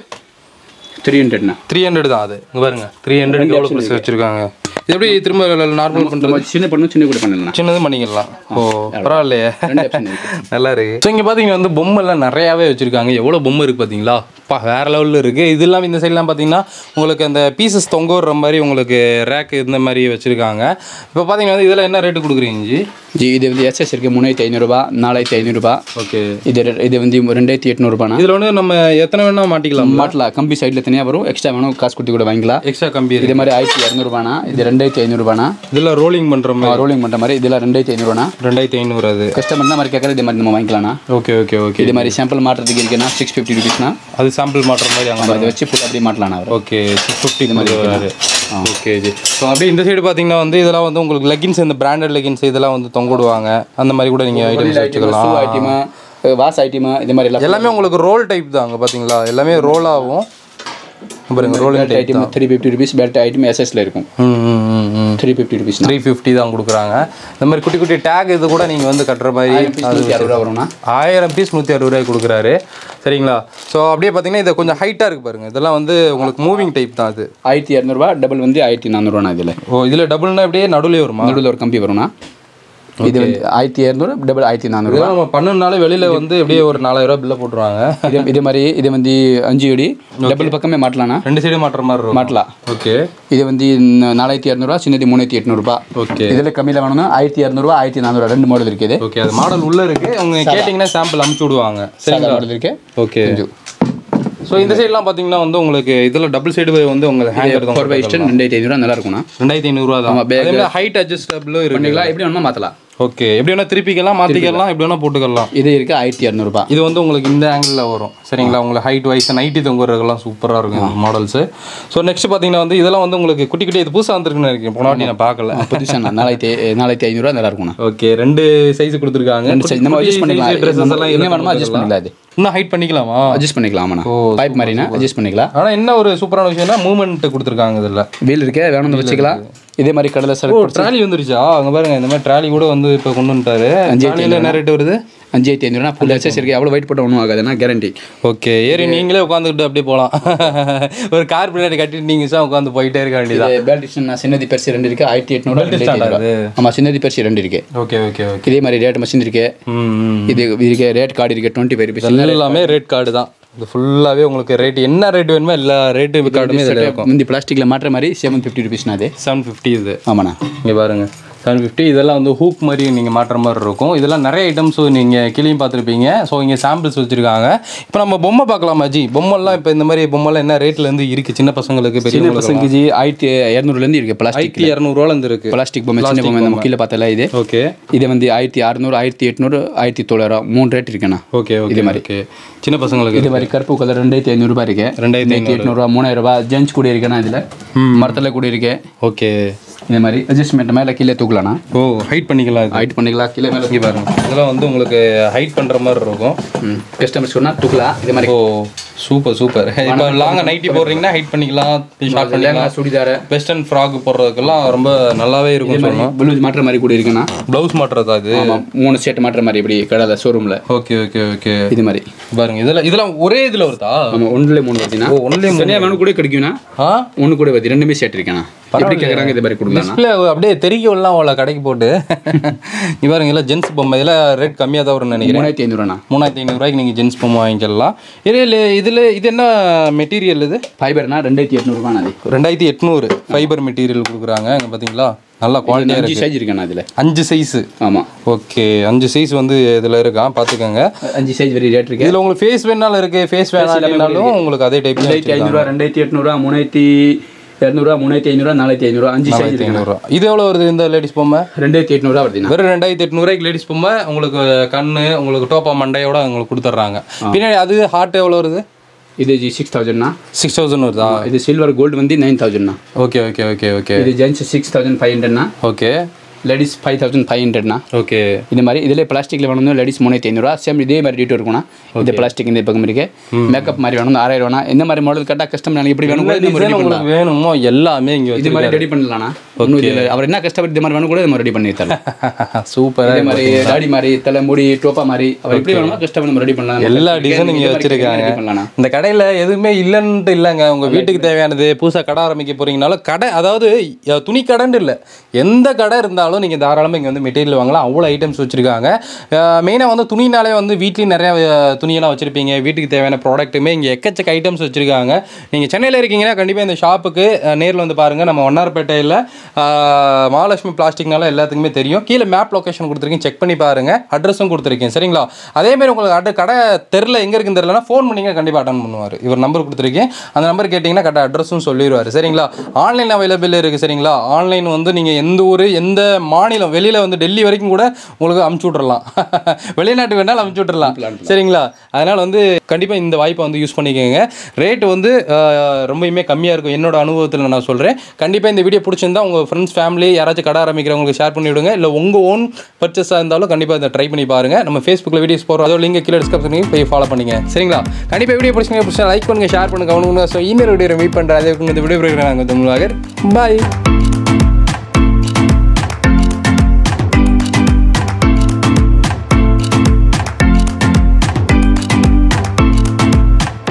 த்ரீ ஹண்ட்ரட்ண்ணா த்ரீ ஹண்ட்ரட் தான் அது இங்கே பாருங்க த்ரீ ஹண்ட்ரட் எவ்வளோ ப்ளஸ் வச்சுருக்காங்க இது எப்படி திரும்ப நார்மல் பண்ணுறது நம்ம சின்ன பண்ணணும் சின்ன கூட பண்ணலாம் சின்னதும் பண்ணிக்கலாம் ஓ பரவாயில்லையே ரெண்டு ஆப்ஷன் இருக்கு நல்லா இருக்கு ஸோ இங்கே பார்த்தீங்கன்னா வந்து பொம்மைலாம் நிறையாவே வச்சுருக்காங்க எவ்வளோ பொம்மை இருக்குது பார்த்தீங்களா பா வேறு லெவலில் இருக்குது இது இல்லாமல் இந்த சைட்லாம் பார்த்தீங்கன்னா உங்களுக்கு அந்த பீசஸ் தொங்க விடுற மாதிரி உங்களுக்கு ரேக் இந்த மாதிரி வச்சுருக்காங்க இப்போ பார்த்தீங்கன்னா வந்து இதெல்லாம் என்ன ரேட்டு கொடுக்குறீங்க ஜி ஜி இது வந்து எஸ்எஸ் இருக்குது மூணாயிரத்தி ஐநூறுரூபா நாலாயிரத்தி ஐநூறுரூபா ஓகே இது ரெ- இது வந்து ரெண்டாயிரத்தி எட்நூறுபாண்ணா இதில் வந்து நம்ம எத்தனை வேணா மாட்டிக்கலாம் மாட்டலாம் கம்பி சைடில் தனியாக வரும் எக்ஸ்ட்ரா வேணும் காசு கொடுத்து கூட வாங்கிக்கலாம் எக்ஸ்ட்ரா கம்பி இருக்கு இது மாதிரி ஆயிரத்தி இரநூறுபாண்ணா இது ரெண்டாயிரத்தி ஐநூறுபாண்ணா இதில் ரோலிங் பண்ணுற மாதிரி ரோலிங் பண்ணுற மாதிரி இதெல்லாம் ரெண்டாயிரத்தி ஐநூறுவாண்ணா ரெண்டாயிரத்தி ஐநூறு அது கஸ்டமர் தான் மாதிரி கேட்குறது இது மாதிரி நம்ம வாங்கிக்கலாம்ண்ணா ஓகே ஓகே ஓகே இது மாதிரி சாம்பிள் மாட்டுறதுக்கு இருக்குன்னா சிக்ஸ் ஃபிஃப்டி ருபீஸ்னா அது சாம்பிள் மாட்டுற மாதிரி அங்கே அதை வச்சு ஃபுல் அப்படியே மாட்டலாம்ண்ணா அவர் ஓகே சிக்ஸ் ஃபிஃப்டி மாதிரி வராது ஓகே ஜி ஸோ அப்படியே இந்த சைடு பார்த்தீங்கன்னா வந்து இதெல்லாம் வந்து உங்களுக்கு லெகின்ஸ் இந்த பிராண்டட் லெகின்ஸ் இதெல்லாம் வந்து தொங்க விடுவாங்க அந்த மாதிரி கூட நீங்கள் ஐட்டம்ஸ் வச்சுக்கலாம் ஐட்டமா வாஸ் ஐட்டமா இது மாதிரி எல்லாம் எல்லாமே உங்களுக்கு ரோல் டைப் தான் அங்கே பார்த்தீங்களா எல்லாமே ரோல் ஆகும் பாருங்க rolling type item three fifty rupees belt item எஸ்எஸ்ல இருக்கும் ம் ம் ம் ம் three fifty rupees three fifty தான் கொடுக்குறாங்க இந்த மாதிரி குட்டி குட்டி டேக் இது கூட நீங்கள் வந்து கட்டுற மாதிரி நூற்றி அறுபது ரூபா வரும்னா ஆயிரம் பீஸ் நூற்றி அறுபது ரூபாய் கொடுக்குறாரு சரிங்களா ஸோ அப்படியே பார்த்தீங்கன்னா இது கொஞ்சம் ஹைட்டாக இருக்குது பாருங்க இதெல்லாம் வந்து உங்களுக்கு மூவிங் டைப் தான் அது ஆயிரத்தி இரநூறுவா டபுள் வந்து ஆயிரத்தி நானூறுவாண்ணா இதில் ஓ இதில் டபுள்னா அப்படியே நடுவுலயே வருமா நடுவில் ஒரு கம்பி வரும்னா இது வந்து ஆயிரத்தி இரநூறு டபுள் ஆயிரத்தி நானூறுவா இதெல்லாம் நம்ம பண்ணணுனாலே வெளியில் வந்து அப்படியே ஒரு நாலாயிரம் ரூபாய் பில்லை போட்டுருவாங்க இதே இதே மாதிரி இது வந்து அஞ்சு அடி டபுள் பக்கமே மாட்டலாம்ண்ணா ரெண்டு சைடு மாட்டுற மாதிரி இருக்கும் மாட்டலாம் ஓகே இது வந்து ந- நாலாயிரத்தி இரநூறுவா சின்னது மூணாயிரத்தி எட்நூறுபா ஓகே இதில் கம்மியில் வேணும்னா ஆயிரத்தி இரநூறுவா ஆயிரத்தி நானூறுவா ரெண்டு மாடல் இருக்குது ஓகே அது மாடல் உள்ள இருக்கு அவங்க கேட்டிங்கன்னா சாம்பிள் அமுச்சு விடுவாங்க சரிங்களா மாடல் இருக்கு ஓகே ஸோ இந்த சைட்லாம் பார்த்தீங்கன்னா வந்து உங்களுக்கு இதில் டபுள் சைடு வந்து உங்களுக்கு ஹேங்கர் தான் ஃபோர் பை ஸ்டன் ரெண்டாயிரத்தி ஐநூறுவா நல்லா இருக்கும்ண்ணா ரெண்டாயிரத்தி ஐநூறுரூவா தான் அதே மாதிரி ஹைட் அட்ஜஸ்டபிளும் இருக்கு பண்ணிக்கலாம் எப்படி வேணுமா மாற்றலாம் ஓகே எப்படி வேணா திருப்பிக்கலாம் மாற்றிக்கலாம் எப்படி வேணா போட்டுக்கலாம் இது இருக்கு ஆயிரத்தி இரநூறுபா இது வந்து உங்களுக்கு இந்த ஆங்கிளில் வரும் சரிங்களா உங்களுக்கு ஹைட் வைஸ் நைட்டி தொங்குறதுக்கெல்லாம் சூப்பராக இருக்கும் மாடல்ஸ் ஸோ நெக்ஸ்ட் பார்த்தீங்கன்னா வந்து இதெல்லாம் வந்து உங்களுக்கு குட்டி குட்டி இது புதுசாக வந்திருக்குன்னு இருக்கேன் போன வாட்டி நான் பார்க்கல புதுசாக நாலாயிரத்தி நாலாயிரத்தி ஐநூறுவா நல்லா இருக்கும்ண்ணா ஓகே ரெண்டு சைஸ் கொடுத்துருக்காங்க ரெண்டு size நம்ம adjust பண்ணிக்கலாம். ட்ரெஸ்ஸஸ் எல்லாம் எங்க இதுல வேணுமோ adjust பண்ணிக்கலாம் அது. இன்னும் ஹைட் பண்ணிக்கலாமா அட்ஜஸ்ட் பண்ணிக்கலாம் ஆமாண்ணா பைப் மாதிரினா அட்ஜஸ்ட் பண்ணிக்கலாம் ஆனால் என்ன ஒரு சூப்பரான விஷயம்னா மூவ்மெண்ட் கொடுத்துருக்காங்க இதில் வீல் இருக்கு வேணும்னு வச்சுக்கலாம் இதே மாதிரி கடலை ஓ செலக்ட் ட்ராலி வந்துருச்சா அங்கே பாருங்க இந்த மாதிரி ட்ராலி கூட வந்து இப்போ கொண்டு வந்துட்டாரு ட்ராலியில் என்ன ரேட் வருது அஞ்சாயிரத்தி ஐநூறுனா ஃபுல் எக்ஸஸ் இருக்கு அவ்வளோ வெயிட் போட்டால் ஒன்றும் ஆகாதுன்னா கேரண்டி ஓகே ஏறி நீங்களே உட்காந்துக்கிட்டு அப்படியே போகலாம் ஒரு கார் பின்னாடி கட்டிட்டு நீங்கள் தான் உட்காந்து போயிட்டே இருக்க வேண்டியதா பேல்டிஷன் சின்னதி பெருசு ரெண்டு இருக்கு ஆயிரத்தி எட்நூறு அது? ஆமாம் சின்னதி பெருசு ரெண்டு இருக்கு ஓகே ஓகே ஓகே இதே மாதிரி ரேட் மஷின் இருக்கு ம் இது இருக்கு ரேட் கார்டு இருக்கு டுவெண்ட்டி ஃபைவ் ருபீஸ் எல்லாமே ரேட் கார்டு தான் இது ஃபுல்லாகவே உங்களுக்கு ரேட் என்ன ரேட் வேணுமோ எல்லா ரேட்டு கார்டுமே இதில் இருக்கும் முந்தி பிளாஸ்டிக்கில் மாட்டுற மாதிரி செவன் ஃபிஃப்டி ருபீஸ்னா அது செவன் ஃபிஃப்டி இது ஆமாண்ணா இங்கே பாருங்க செவன் ஃபிஃப்டி இதெல்லாம் வந்து ஹூக் மாதிரி நீங்கள் மாட்டுற மாதிரி இருக்கும் இதெல்லாம் நிறைய ஐட்டம்ஸ் நீங்கள் கிளியும் பார்த்துருப்பீங்க ஸோ இங்கே சாம்பிள்ஸ் வச்சுருக்காங்க இப்போ நம்ம பொம்மை பார்க்கலாமா ஜி பொம்மைலாம் இப்போ இந்த மாதிரி பொம்மைலாம் என்ன ரேட்லேருந்து இருக்குது சின்ன பசங்களுக்கு சின்ன பெரிய பசங்க ஜி ஆயிரத்தி இரநூறுலேருந்து இருக்கு பிளாஸ்டிக் ஆயிரத்தி இரநூறுவாலேருந்து இருக்குது பிளாஸ்டிக் பொம்மை சின்ன பொம்மை நம்ம கீழே பார்த்தல இது ஓகே இது வந்து ஆயிரத்தி அறுநூறு ஆயிரத்தி எட்நூறு ஆயிரத்தி தொள்ளாயிரம் மூணு ரேட் இருக்குண்ணா ஓகே ஓகே மாதிரி ஓகே சின்ன பசங்களுக்கு இது மாதிரி கருப்பு கலர் ரெண்டாயிரத்தி ஐநூறுபா இருக்கு ரெண்டாயிரத்தி ரெண்டாயிரத்தி எட்நூறுபா மூணாயிரம் ரூபாய் ஜென்ஸ் கூட இருக்குண்ணா இதில் மரத்தில் கூட இருக்கு ஓகே இந்த மாதிரி அட்ஜஸ்ட்மெண்ட் மேலே கீழே தூக்கலாண்ணா ஓ ஹைட் பண்ணிக்கலாம் இது ஹைட் பண்ணிக்கலாம் கீழே மேலே இங்கே பாருங்க இதெல்லாம் வந்து உங்களுக்கு ஹைட் பண்ணுற மாதிரி இருக்கும் கஸ்டமர்ஸ் சொன்னால் தூக்கலாம் இது மாதிரி ஓ சூப்பர் சூப்பர் இப்போ லாங்காக நைட்டி போடுறீங்கன்னா ஹைட் பண்ணிக்கலாம் ஷார்ட் பண்ணிக்கலாம் லேங்கா சுடிதார் வெஸ்டர்ன் ஃப்ராக் போடுறதுக்கெல்லாம் ரொம்ப நல்லாவே இருக்கும் சொல்லணும் ப்ளூஸ் மாட்டுற மாதிரி கூட இருக்குண்ணா ப்ளவுஸ் மாட்டுறதா இது ஆமாம் மூணு செட் மாட்டுற மாதிரி இப்படி கடையில் ஷோரூமில் ஓகே ஓகே ஓகே இது மாதிரி பாருங்க இதெல்லாம் இதெல்லாம் ஒரே இதில் வருதா ஆமாம் ஒன்றுல மூணு வருதுண்ணா ஓ ஒன்லி தனியாக வேணும் கூட கிடைக்குண்ணா ஆ ஒன்று கூட வருது ரெண்டுமே செட் இருக்கேண்ணா எப்படி கேட்குறாங்க இது மாதிரி கொடுக்கலாம் டிஸ்பிளே அப்படியே தெரிய விடலாம் அவ்வளோ கடைக்கு போட்டு இங்க பாருங்க எல்லாம் ஜென்ஸ் பொம்மை இதெல்லாம் ரேட் கம்மியாக தான் வரும்னு நினைக்கிறேன் மூணாயிரத்தி ஐநூறுண்ணா மூணாயிரத்தி ஐநூறுரூவாய்க்கு நீங்கள் ஜென்ஸ் பொம்மை வாங்கிக்கலாம் இதில் இதில் இது என்ன மெட்டீரியல் இது ஃபைபர்னா ரெண்டாயிரத்தி எட்நூறுபாண்ணா அது ரெண்டாயிரத்தி எட்நூறு ஃபைபர் மெட்டீரியல் கொடுக்குறாங்க இங்கே பார்த்தீங்களா நல்லா குவாலிட்டியாக அஞ்சு இருக்கு சைஸ் இருக்கேண்ணா இதில் அஞ்சு சைஸு ஆமாம் ஓகே அஞ்சு சைஸ் வந்து இதில் இருக்கான் பார்த்துக்கோங்க அஞ்சு சைஸ் வெரி ரேட் இருக்கு இதில் உங்களுக்கு ஃபேஸ் வேணாலும் இருக்குது ஃபேஸ் வேணாலும் உங்களுக்கு அதே டைப் ரெண்டாயிரத்தி ஐநூறுரூவா ரெண்டாயிரத்தி எட்நூறுவா மூணாயிரத்தி இரநூறுவா மூணாயிரத்தி ஐநூறுவா நாலாயிரத்தி ஐநூறுவா அஞ்சு சைஸ் இருக்கு ஐநூறுரூவா இது எவ்வளோ வருது இந்த லேடிஸ் பொம்மை ரெண்டாயிரத்தி எட்நூறுவா வருதுண்ணா வெறும் ரெண்டாயிரத்தி எட்நூறுவாய்க்கு லேடிஸ் பொம்மை உங்களுக்கு கண்ணு உங்களுக்கு டோப்பா மண்டையோட உங்களுக்கு கொடுத்துட்றாங்க பின்னாடி அது ஹார்ட் எவ்வளோ வருது இது ஜி சிக்ஸ் தௌசண்ட்னா சிக்ஸ் தௌசண்ட் வருதா இது சில்வர் கோல்டு வந்து நைன் தௌசண்ட்னா ஓகே ஓகே ஓகே ஓகே இது ஜென்ஸ் சிக்ஸ் தௌசண்ட் ஃபைவ் ஹண்ட்ரட்னா okay ladies five thousand five ஹண்ட்ரட்னா ஓகே இந்த மாதிரி இதில் பிளாஸ்டிக்கில் வேணும் லேடிஸ் மூணாயிரத்தி ஐநூறுவா சேம் இதே மாதிரி டீட்டோ இருக்கும்னா இந்த பிளாஸ்டிக் இந்த பக்கம் இருக்கு மேக்கப் மாதிரி வேணும் ஆறாயிரம் வேணா இந்த மாதிரி மாடல் கேட்டால் கஸ்டமர் நாளைக்கு எப்படி வேணும் கூட இந்த மாதிரி ready பண்ணலாம். உங்களுக்கு வேணுமோ எல்லாமே இங்கே இது மாதிரி ரெடி பண்ணலாம்னா ஒன்றும் இதில் அவர் என்ன கஷ்டப்பட்டு இது மாதிரி வேணும் கூட இது மாதிரி ரெடி பண்ணி தரலாம் சூப்பர் இதே மாதிரி தாடி மாதிரி தலை முடி டோப்பா மாதிரி அவர் எப்படி வேணுமோ கஷ்டப்பட்டு நம்ம ரெடி பண்ணலாம் எல்லா டிசைனும் இங்கே வச்சிருக்காங்க ரெடி பண்ணலாம் இந்த கடையில் எதுவுமே இல்லைன்ட்டு இல்லைங்க உங்கள் வீட்டுக்கு தேவையானது புதுசாக கடை ஆரம்பிக்க போறீங்கனாலும் கடை அதாவது அஹ், துணி கடைன்னு இல்லை எந்த கடை இருந்தாலும் நீங்கள் தாராளமாக இங்கே வந்து மெட்டீரியல் வாங்கலாம் அவ்வளோ ஐட்டம்ஸ் வச்சுருக்காங்க மெயினாக வந்து துணினாலே வந்து வீட்லேயும் நிறைய அஹ், துணியெல்லாம் வச்சுருப்பீங்க வீட்டுக்கு தேவையான ப்ராடக்ட்டுமே இங்கே எக்கச்சக்க ஐட்டம்ஸ் வச்சுருக்காங்க நீங்கள் சென்னையில் இருக்கீங்கன்னா கண்டிப்பாக இந்த ஷாப்புக்கு நேரில் வந்து பாருங்கள் நம்ம வண்ணார்பேட்டையில் மகாலட்சுமி பிளாஸ்டிக்னால எல்லாத்துக்குமே தெரியும் கீழே மேப் லொக்கேஷன் கொடுத்துருக்கேன் செக் பண்ணி பாருங்கள் அட்ரஸும் கொடுத்துருக்கேன் சரிங்களா அதேமாதிரி உங்களுக்கு அட்ர கடை தெரில எங்கே இருக்குன்னு தெரியலனா ஃபோன் பண்ணிங்க கண்டிப்பாக அட்டன் பண்ணுவார் இவர் நம்பர் கொடுத்துருக்கேன் அந்த நம்பர் கேட்டிங்கன்னா கரெக்டாக அட்ரஸும் சொல்லிடுவார் சரிங்களா ஆன்லைன் அவைலபிள் இருக்குது சரிங்களா ஆன்லைன் வந்து நீங்கள் எந்த ஊர் எந்த மாநிலம் வெளியில் வந்து டெல்லி வரைக்கும் கூட உங்களுக்கு அமுச்சு விட்றலாம் வெளிநாட்டு வேணாலும் அமுச்சு விட்றலாம் சரிங்களா அதனால் வந்து கண்டிப்பாக இந்த வாய்ப்பை வந்து யூஸ் பண்ணிக்கோங்க ரேட் வந்து ஆஹ், ரொம்பவுமே கம்மியாக இருக்கும் என்னோட அனுபவத்தில் நான் சொல்கிறேன் கண்டிப்பாக இந்த வீடியோ பிடிச்சிருந்தா உங்கள் ஃப்ரெண்ட்ஸ் ஃபேமிலி யாராச்சும் கடை ஆரம்பிக்கிறவங்களுக்கு ஷேர் பண்ணி விடுங்க இல்லை உங்கள் ஓன் பர்ச்சேஸாக இருந்தாலும் கண்டிப்பாக இதை ட்ரை பண்ணி பாருங்கள் நம்ம ஃபேஸ்புக்கில் வீடியோஸ் போகிறோம் அதோட லிங்க் கீழே டிஸ்கிரிப்ஷன் போய் ஃபாலோ பண்ணிங்க சரிங்களா கண்டிப்பாக வீடியோ பிடிச்சிங்க பிடிச்சா லைக் பண்ணுங்கள் ஷேர் பண்ணுங்கள் கவனிங்க ஸோ இன்னொரு வீடியோ மீட் பண்ணுறேன் அதே இந்த வீடியோ நாங்கள் தமிழாக பாய்